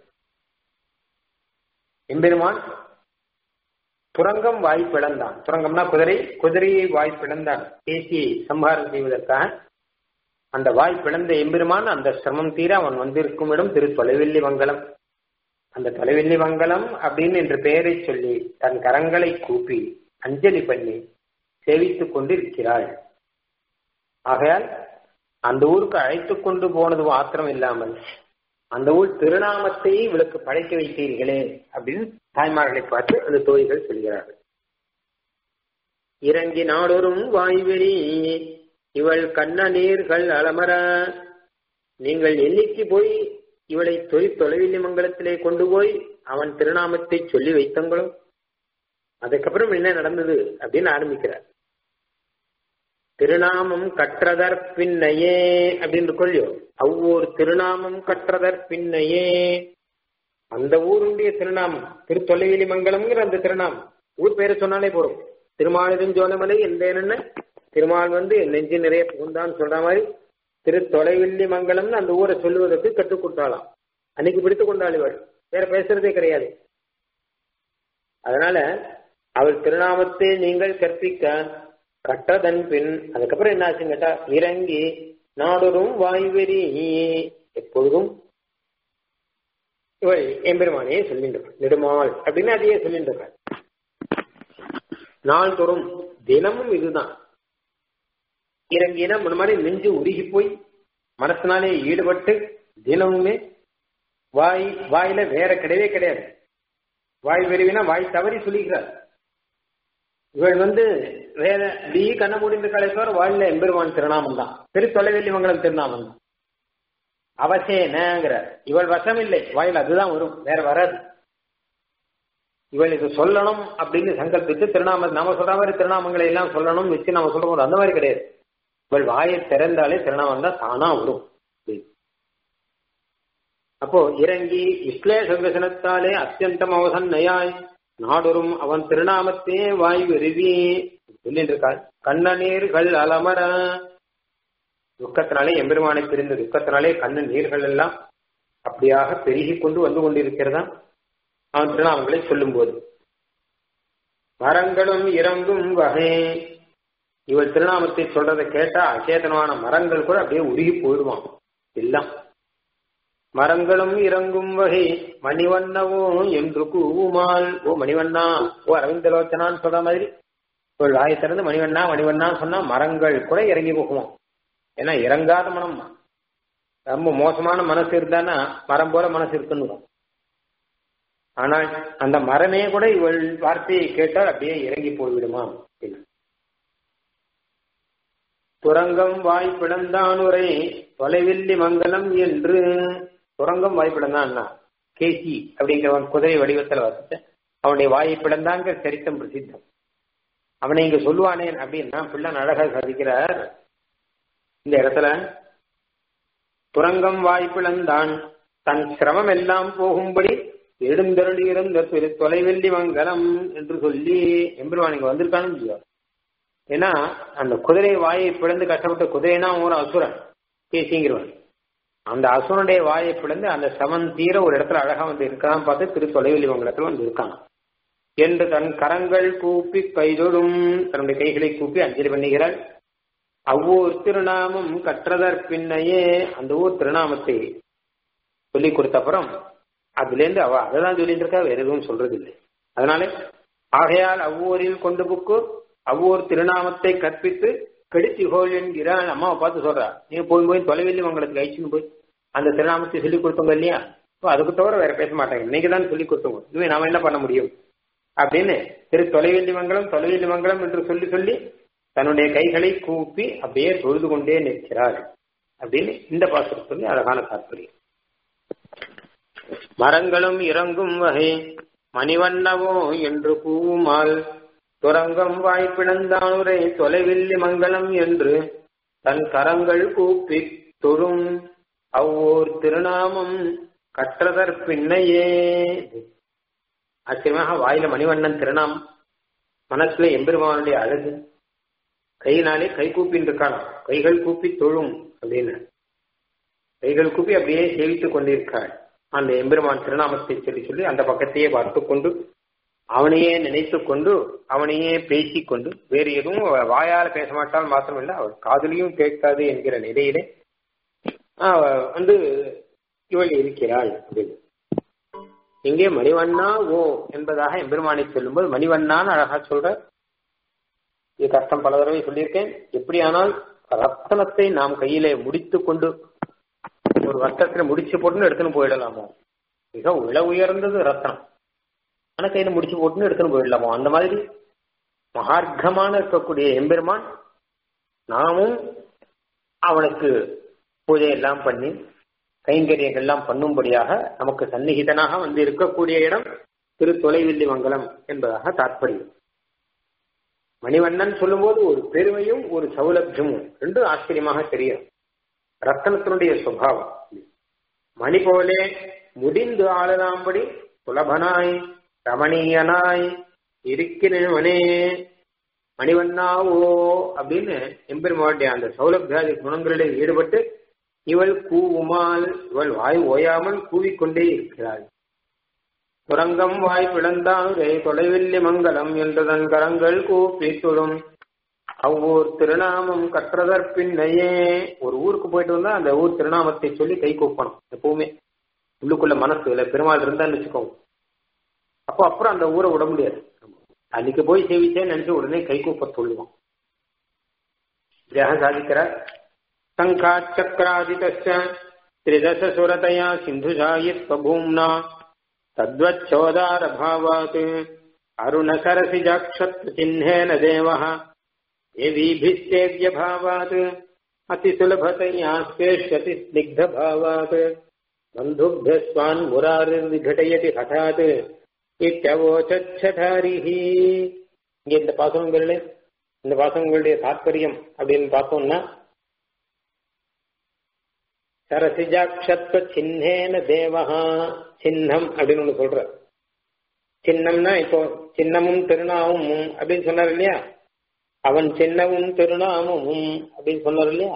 B: எம்பெருமான் துரங்கம் வாய் பிளந்தான் துரங்கம்னா குதிரை குதிரையை வாய் பிளந்தான் பேசியை சம்ஹாரம் செய்வதற்காக அந்த வாய் பிளந்த எம்பெருமான் அந்த சிரமம் தீர அவன் வந்திருக்கும் இடம் திரு தொலைவெள்ளி மங்கலம் அந்த தொலைவெள்ளி மங்கலம் அப்படின்னு என்ற பெயரை சொல்லி தன் கரங்களை கூப்பி அஞ்சலி பண்ணி சேவித்துக் கொண்டு இருக்கிறாள் ஆகையால் அந்த ஊருக்கு அழைத்து கொண்டு போனது மாத்திரம் இல்லாமல் அந்த ஊர் திருநாமத்தை இவளுக்கு படைக்க வைத்தீர்களே அப்படின்னு தாய்மார்களை பார்த்து அந்த தோழிகள் சொல்கிறார்கள் இறங்கி நாடொரும் வாய்வெறி இவள் கண்ண நீர்கள் அலமர நீங்கள் என்னைக்கு போய் இவளை தொய் தொலைவில்லி மங்கலத்திலே கொண்டு போய் அவன் திருநாமத்தை சொல்லி வைத்தங்களோ அதுக்கப்புறம் என்ன நடந்தது அப்படின்னு ஆரம்பிக்கிறார் திருநாமம் கற்றதற் பின்னையே அப்படின்னு கொள்ளியோ அவ்வொரு திருநாமம் கற்றதற் பின்னையே அந்த ஊருடைய திருநாமம் திருத்தொலைவிலி மங்கலம்ங்கிற அந்த திருநாமம் ஊர் பேரை சொன்னாலே போறோம் திருமாலிருஞ்சோலமலை எந்த என்ன திருமால் வந்து நெஞ்சு நிறைய புகுந்தான்னு சொல்ற மாதிரி திரு தொலைவில்லி மங்கலம்னு அந்த ஊரை சொல்லுவதற்கு கற்றுக் கொடுத்தாலாம் அன்னைக்கு பிடித்து கொண்டாள் இவள் வேற பேசுறதே கிடையாது அதனால அவள் திருநாமத்தை நீங்கள் கற்பிக்க கற்றதன் பின் அதுக்கப்புறம் என்ன ஆச்சுன்னு கேட்டா இறங்கி நாடொரும் வாய்வெறி எப்பொழுதும் இவள் எம்பெருமானையே சொல்லிட்டு நெடுமாள் அப்படின்னு அதையே சொல்லிட்டு இருக்காள் நாள்தோறும் தினமும் இதுதான் இறங்கினா முன்ன மாதிரி நெஞ்சு உருகி போய் மனசினாலே ஈடுபட்டு தினமுமே வாய் வாயில வேற கிடையவே கிடையாது வாய் வெறிவினா வாய் தவறி சொல்லிக்கிறார் இவள் வந்து வேற டி கண்ண முடிந்த கலைத்தோர் வாயில எம்பெருமான் திருநாமம் தான் திரு தொலைவெள்ளி மங்கலம் திருநாமம் தான் அவசேனங்கிற இவள் வசம் இல்லை வாயில் அதுதான் வரும் வேற வராது இவள் இது சொல்லணும் அப்படின்னு சங்கல்பித்து திருநாம நாம சொல்ற மாதிரி திருநாமங்களை எல்லாம் சொல்லணும் வச்சு நம்ம சொல்ற போது அந்த மாதிரி கிடையாது இவள் வாயை திறந்தாலே திருநாமம் தான் தானா வரும் அப்போ இறங்கி விஸ்லேஷ விசனத்தாலே அத்தியந்தம் அவசன் நயாய் நாடொரும் அவன் திருநாமத்தே வாய் விருவி சொல்லிட்டு இருக்காள் கண்ணநீர்கள் அலமர துக்கத்தினாலே எம்பெருமானை பிரிந்த துக்கத்தினாலே கண்ண நீர்கள் எல்லாம் அப்படியாக பெருகி கொண்டு வந்து கொண்டிருக்கிறதா அவன் திருநாமங்களை சொல்லும் போது மரங்களும் இறங்கும் வகை இவள் திருநாமத்தை சொல்றதை கேட்டா அச்சேதனமான மரங்கள் கூட அப்படியே உருகி போயிடுவான் எல்லாம் மரங்களும் இறங்கும் வகை மணிவண்ணவோ என்று கூவுமால் ஓ மணிவண்ணா ஓ அரவிந்தலோச்சனான்னு சொல்ற மாதிரி ஒரு வாயை திறந்து மணிவண்ணா மணிவண்ணா சொன்னா மரங்கள் கூட இறங்கி போகுவோம் ஏன்னா இறங்காத மனம் ரொம்ப மோசமான மனசு இருந்தானா மரம் போல மனசு இருக்குன்னு ஆனால் அந்த மரமே கூட இவள் வார்த்தையை கேட்டால் அப்படியே இறங்கி போய்விடுமா அப்படின்னு துரங்கம் வாய் பிளந்தானுரை தொலைவில்லி மங்கலம் என்று துரங்கம் வாய் பிளந்தான் கேசி அப்படிங்கிறவன் குதிரை வடிவத்தில் வசித்த அவனுடைய வாயை பிளந்தாங்கிற சரித்தம் பிரசித்தம் அவனை இங்க சொல்லுவானேன் அப்படின்னா பிள்ளை அழகாக சாதிக்கிறார் இந்த இடத்துல துரங்கம் வாய் பிளந்தான் தன் சிரமம் எல்லாம் போகும்படி எழுந்தருளி இருந்த திரு தொலைவெள்ளி மங்கலம் என்று சொல்லி எம்பெருமான் இங்க வந்திருக்கான்னு இல்லையோ ஏன்னா அந்த குதிரை வாயை பிளந்து கஷ்டப்பட்ட குதிரைனா ஒரு அசுரன் பேசிங்கிறவன் அந்த அசுரனுடைய வாயை பிளந்து அந்த சமன் தீர ஒரு இடத்துல அழகா வந்து இருக்கான் பார்த்து திரு தொலைவெளி மங்கலத்துல வந்து இருக்கான் என்று தன் கரங்கள் கூப்பி கைதொடும் தன்னுடைய கைகளை கூப்பி அஞ்சலி பண்ணுகிறாள் அவ்வூர் திருநாமம் கற்றதற் பின்னையே அந்த ஊர் திருநாமத்தை சொல்லி கொடுத்த அப்புறம் அதுல இருந்து அவ அதான் சொல்லிட்டு இருக்கா வேற எதுவும் சொல்றது இல்லை அதனால ஆகையால் அவ்வூரில் கொண்டு புக்கு அவ்வூர் திருநாமத்தை கற்பித்து கெடுத்திகோள் என்கிறான் அம்மாவை பார்த்து சொல்றா நீங்க போய் போய் தொலைவெளி மங்களுக்கு அழிச்சுன்னு போய் அந்த திருநாமத்தை சொல்லி கொடுத்தவங்க இல்லையா அதுக்கு தவிர வேற பேச மாட்டாங்க நீங்க தான் சொல்லி கொடுத்தவங்க இதுவே நாம என்ன பண்ண முடியும் அப்படின்னு திரு தொலைவெளி மங்கலம் தொலைவெளி மங்கலம் என்று சொல்லி சொல்லி தன்னுடைய கைகளை கூப்பி அப்படியே தொழுது கொண்டே நிற்கிறார் அப்படின்னு இந்த பாசுரம் சொல்லி அழகான தாற்பயம் மரங்களும் இறங்கும் வகை மணிவண்ணவோ என்று கூவுமால் துரங்கம் வாய்ப்பிழந்தானுரை தொலைவில்லி மங்கலம் என்று தன் கரங்கள் கூப்பி தொழும் அவ்வூர் திருநாமம் கற்றதற் பின்னையே ஆச்சரியமாக வாயில மணிவண்ணன் திருநாமம் மனசுல எம்பெருமானுடைய அழகு கையினாலே கை கூப்பின்னு இருக்கானா கைகள் கூப்பி தொழும் அப்படின்னு கைகள் கூப்பி அப்படியே சேவித்துக் கொண்டிருக்காள் அந்த எம்பெருமான் திருநாமத்தை சொல்லி சொல்லி அந்த பக்கத்தையே பார்த்து கொண்டு அவனையே நினைத்து கொண்டு அவனையே பேசிக் கொண்டு வேறு எதுவும் வாயால பேச மாட்டால் மாத்திரமில்லை அவள் காதலியும் கேட்காது என்கிற நிலையிலே வந்து இவள் இருக்கிறாள் அப்படின்னு இங்கே மணிவண்ணா ஓ என்பதாக எம்பெருமானை சொல்லும்போது மணிவண்ணான்னு அழகா சொல்ற இது கஷ்டம் பல தடவை சொல்லியிருக்கேன் எப்படியானால் ரத்தனத்தை நாம் கையிலே முடித்து கொண்டு ஒரு வஸ்திரத்துல முடிச்சு போட்டுன்னு எடுத்துன்னு போயிடலாமோ மிக விலை உயர்ந்தது ரத்தனம் ஆனா கையில முடிச்சு போட்டுன்னு எடுத்துன்னு போயிடலாமோ அந்த மாதிரி மகார்க்கமான இருக்கக்கூடிய எம்பெருமான் நாமும் அவனுக்கு பூஜை எல்லாம் பண்ணி கைங்கரியங்கள் எல்லாம் பண்ணும்படியாக நமக்கு சந்நிகிதனாக வந்து இருக்கக்கூடிய இடம் திரு தொலைவில்லி மங்கலம் என்பதாக தாற்பயம் மணிவண்ணன் சொல்லும்போது ஒரு பெருமையும் ஒரு சௌலபியமும் ரெண்டும் ஆச்சரியமாக தெரியும் ரத்தனத்தினுடைய சுபாவம் மணி போலே முடிந்து ஆளலாம்படி சுலபனாய் ரமணீயனாய் இருக்கிறவனே மணிவண்ணாவோ அப்படின்னு எம்பெருமாவுடைய அந்த சௌலபியாதி குணங்களில் ஈடுபட்டு இவள் கூவுமால் இவள் வாய் ஓயாமல் கூவிக்கொண்டே இருக்கிறாள் துரங்கம் வாய் பிளந்தானுரே தொலைவில்லி மங்கலம் என்று தன் கரங்கள் கூப்பி தொழும் அவ்வூர் திருநாமம் கற்றதற்பின்னையே ஒரு ஊருக்கு போயிட்டு வந்தா அந்த ஊர் திருநாமத்தை சொல்லி கை கூப்பணும் எப்பவுமே உள்ளுக்குள்ள மனசு இல்ல பெருமாள் இருந்தான்னு வச்சுக்கோங்க அப்போ அப்புறம் அந்த ஊரை விட முடியாது அன்னைக்கு போய் சேவிச்சேன்னு நினைச்சு உடனே கை கூப்ப சொல்லுவோம் இப்படியாக சாதிக்கிறார் சங்காச்சக்கராதிதச்ச திரிதச சுரதயா சிந்துஜாயித்வபூம்னா तद्वच्छोदारभावात् अरुणसरसिजाक्षत्वचिह्नेन देवः देवीभिस्तेव्यभावात् अतिसुलभतया स्वेष्यति स्निग्धभावात् बन्धुभ्यः स्वान् मुरारिर्विघटयति हठात् இட்டவோச்சாரிஹி இங்க இந்த பாசனங்கள்ல இந்த பாசனங்களுடைய தாற்பயம் அப்படின்னு பார்த்தோம்னா சரசிஜாட்சத்வ சின்னேன தேவஹா சின்னம் அப்படின்னு ஒண்ணு சொல்ற சின்னம்னா இப்போ சின்னமும் திருநாமமும் அப்படின்னு சொன்னார் இல்லையா அவன் சின்னமும் திருநாமமும் அப்படின்னு சொன்னார் இல்லையா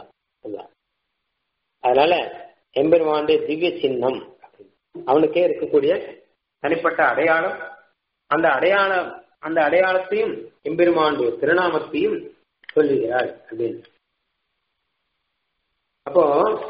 B: அதனால எம்பெருமானுடைய திவ்ய சின்னம் அவனுக்கே இருக்கக்கூடிய தனிப்பட்ட அடையாளம் அந்த அடையாளம் அந்த அடையாளத்தையும் எம்பெருமானுடைய திருநாமத்தையும் சொல்லுகிறாள் அப்படின்னு அப்போ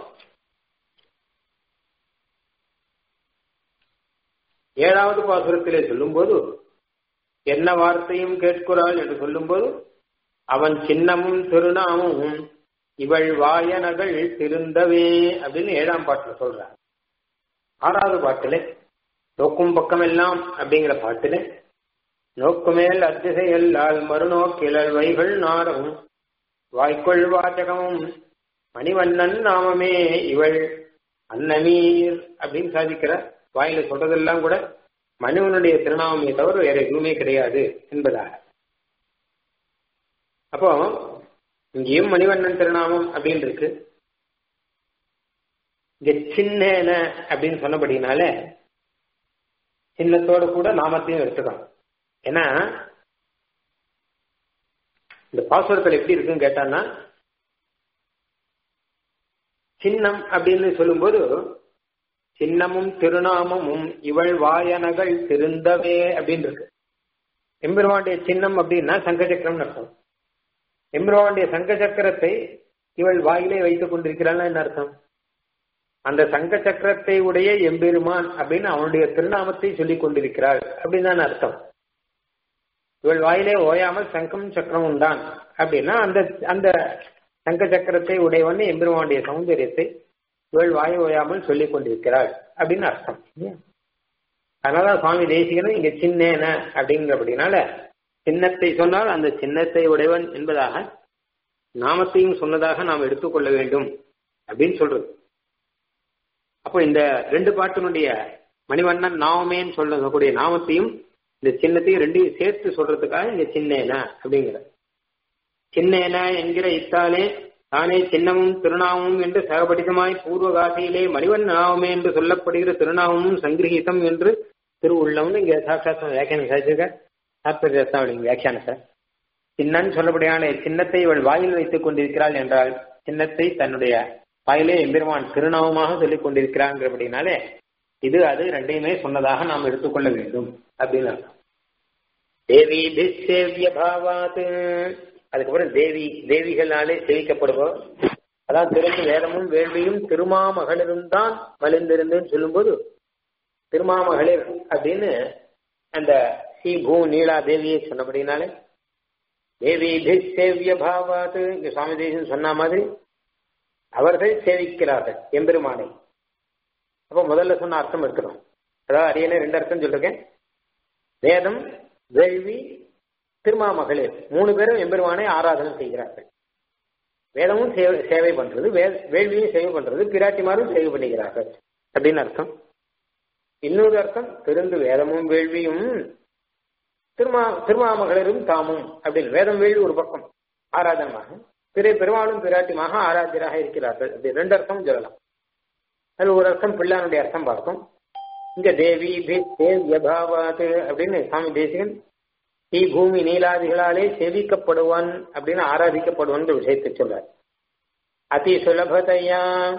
B: ஏழாவது பாசுரத்திலே சொல்லும்போது என்ன வார்த்தையும் கேட்கிறாள் என்று சொல்லும்போது அவன் சின்னமும் திருநாமமும் இவள் வாயனகள் திருந்தவே அப்படின்னு ஏழாம் பாட்டுல சொல்றார் ஆறாவது பாட்டுல நோக்கும் பக்கமெல்லாம் அப்படிங்கிற பாட்டுல நோக்குமேல் அத்திசையல்லால் மறுநோக்கிழல் வைகள் நாரும் வாய்க்கொள் வாச்சகமும் மணிவண்ணன் நாமமே இவள் அன்னமீர் அப்படின்னு சாதிக்கிறார் வாயில சொல்றதெல்லாம் கூட மனுவனுடைய திருநாமமே தவிர வேற எதுவுமே கிடையாது என்பதாக அப்போ இங்கேயும் மணிவண்ணன் திருநாமம் அப்படின்னு இருக்கு இங்க சின்னேன அப்படின்னு சொன்னபடினால சின்னத்தோட கூட நாமத்தையும் எடுத்துக்கலாம் ஏன்னா இந்த பாசுரத்தில் எப்படி இருக்குன்னு கேட்டான்னா சின்னம் அப்படின்னு சொல்லும்போது சின்னமும் திருநாமமும் இவள் வாயனகள் திருந்தவே அப்படின்னு இருக்கு எம்பெருமானுடைய சின்னம் அப்படின்னா சங்க சக்கரம்னு அர்த்தம் எம்பெருமானுடைய சங்க சக்கரத்தை இவள் வாயிலே வைத்துக் கொண்டிருக்கிறாள் என்ன அர்த்தம் அந்த சங்க சக்கரத்தை உடைய எம்பெருமான் அப்படின்னு அவனுடைய திருநாமத்தை சொல்லிக் கொண்டிருக்கிறாள் அப்படின்னு தான் அர்த்தம் இவள் வாயிலே ஓயாமல் சங்கம் சக்கரம் உண்டான் அப்படின்னா அந்த அந்த சங்க சக்கரத்தை உடையவன் எம்பெருமானுடைய சௌந்தரியத்தை இவள் வாய் ஓயாமல் சொல்லிக் கொண்டிருக்கிறாள் அப்படின்னு அர்த்தம் அதனால சுவாமி தேசிகனும் இங்க சின்னேன அப்படிங்கிறபடினால சின்னத்தை சொன்னால் அந்த சின்னத்தை உடையவன் என்பதாக நாமத்தையும் சொன்னதாக நாம் எடுத்துக்கொள்ள வேண்டும் அப்படின்னு சொல்றது அப்போ இந்த ரெண்டு பாட்டினுடைய மணிவண்ணன் நாமமேன்னு சொல்லக்கூடிய நாமத்தையும் இந்த சின்னத்தையும் ரெண்டையும் சேர்த்து சொல்றதுக்காக இங்க சின்னேன அப்படிங்கிற சின்னேன என்கிற இத்தாலே தானே சின்னமும் திருநாமமும் என்று சகபடிதமாய் பூர்வ காசியிலே மணிவன் நாமமே என்று சொல்லப்படுகிற திருநாமமும் சங்கிரகிதம் என்று திருவுள்ளம்னு இங்க சாட்சாத் வியாக்கியானம் சாதிச்சிருக்க தாத்பரிய ரத்னாவளி வியாக்கியானம் சார் சின்னன்னு சொல்லப்படியான சின்னத்தை இவள் வாயில் வைத்துக் கொண்டிருக்கிறாள் என்றால் சின்னத்தை தன்னுடைய வாயிலே எம்பெருமான் திருநாமமாக சொல்லிக் கொண்டிருக்கிறாங்கிறபடினாலே இது அது ரெண்டையுமே சொன்னதாக நாம் எடுத்துக்கொள்ள வேண்டும் அப்படின்னு அர்த்தம் தேவி சேவிய பாவாத் அதுக்கப்புறம் தேவி தேவிகளாலே சேவிக்கப்படுவோம் அதான் திறந்து வேதமும் வேள்வியும் திருமாமகளிரும் தான் மலிந்திருந்துன்னு சொல்லும்போது திருமாமகளிர் அப்படின்னு அந்த ஸ்ரீ பூ நீலா தேவியை சொன்னபடினாலே தேவி சேவிய பாவாத் இங்க சுவாமி தேசம் சொன்ன மாதிரி அவர்கள் சேவிக்கிறார்கள் எம்பெருமானை அப்போ முதல்ல சொன்ன அர்த்தம் இருக்கணும் அதாவது அரியனே ரெண்டு அர்த்தம் சொல்லிருக்கேன் வேதம் வேள்வி திருமாமகளிர் மூணு பேரும் எம்பெருமானை ஆராதனை செய்கிறார்கள் வேதமும் சேவை பண்றது வேள்வியும் சேவை பண்றது பிராட்டிமாரும் சேவை பண்ணுகிறார்கள் அப்படின்னு அர்த்தம் இன்னொரு அர்த்தம் திருந்து வேதமும் வேள்வியும் திருமா திருமாமகளிரும் தாமும் அப்படின்னு வேதம் வேள்வி ஒரு பக்கம் ஆராதனமாக பிற பெருமாளும் பிராட்டிமாக ஆராத்தியராக இருக்கிறார்கள் அப்படி ரெண்டு அர்த்தம் சொல்லலாம் அது ஒரு அர்த்தம் பிள்ளானுடைய அர்த்தம் பார்த்தோம் இங்க தேவி தேவ்யபாவாத் அப்படின்னு சுவாமி தேசிகன் ஸ்ரீ பூமி நீலாதிகளாலே சேவிக்கப்படுவான் அப்படின்னு ஆராதிக்கப்படுவான் விஷயத்தை சொல்றார் அதி சுலபதையா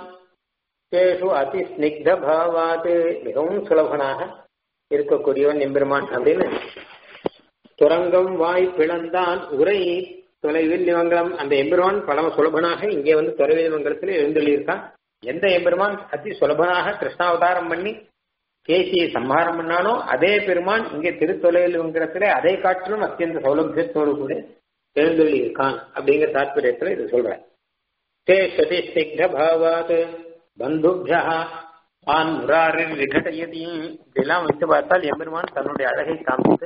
B: தேஷு அதி ஸ்னிக்த பாவாத் மிகவும் சுலபனாக இருக்கக்கூடியவன் எம்பெருமான் அப்படின்னு துரங்கம் வாய் பிளந்தான் உரை தொலைவில் மங்கலம் அந்த எம்பெருமான் பரம சுலபனாக இங்கே வந்து தொலைவில் மங்கலத்தில் எழுந்தள்ளியிருக்கான் எந்த எம்பெருமான் அதி சுலபனாக கிருஷ்ணாவதாரம் பண்ணி கேசியை சம்ஹாரம் பண்ணானோ அதே பெருமான் இங்கே திருத்தொலைவில் மங்கலத்திலே அதை காட்டிலும் அத்தியந்த சௌலபியத்தோடு கூட எழுந்தள்ளி இருக்கான் அப்படிங்கிற தாற்பயத்துல இது சொல்ற தே சதி ஸ்னிக்த பாவாத் பந்துபியா ஆன் முராரின் விகடயதி இப்படிலாம் வைத்து பார்த்தால் எம்பெருமான் தன்னுடைய அழகை காமித்து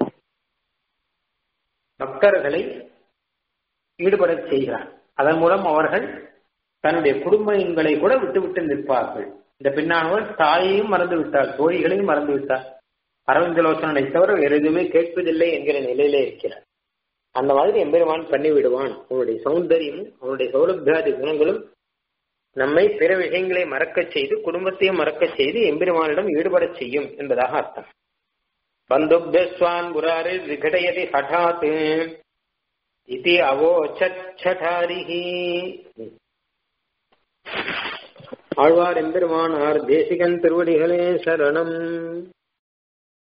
B: பக்தர்களை ஈடுபட செய்கிறான் அதன் மூலம் அவர்கள் தன்னுடைய குடும்பங்களை கூட விட்டுவிட்டு நிற்பார்கள் இந்த பெண்ணானவர் தாயையும் மறந்து விட்டாள் தோழிகளையும் மறந்து விட்டார் அரவிந்தலோசனை தவிர வேறு எதுவுமே கேட்பதில்லை என்கிற நிலையிலே இருக்கிறார் அந்த மாதிரி எம்பெருமான் பண்ணி விடுவான் அவனுடைய சௌந்தரியமும் அவனுடைய சௌலபியாதி குணங்களும் நம்மை பிற விஷயங்களை மறக்கச் செய்து குடும்பத்தையும் மறக்கச் செய்து எம்பெருமானிடம் ஈடுபடச் செய்யும் என்பதாக அர்த்தம் பந்துப்தஸ்வான் புராரி விகடயதி ஹடாத் இது அவோச்சட்டாரிஹி ஆழ்வார் எம்பெருமானார் தேசிகன் திருவடிகளே சரணம்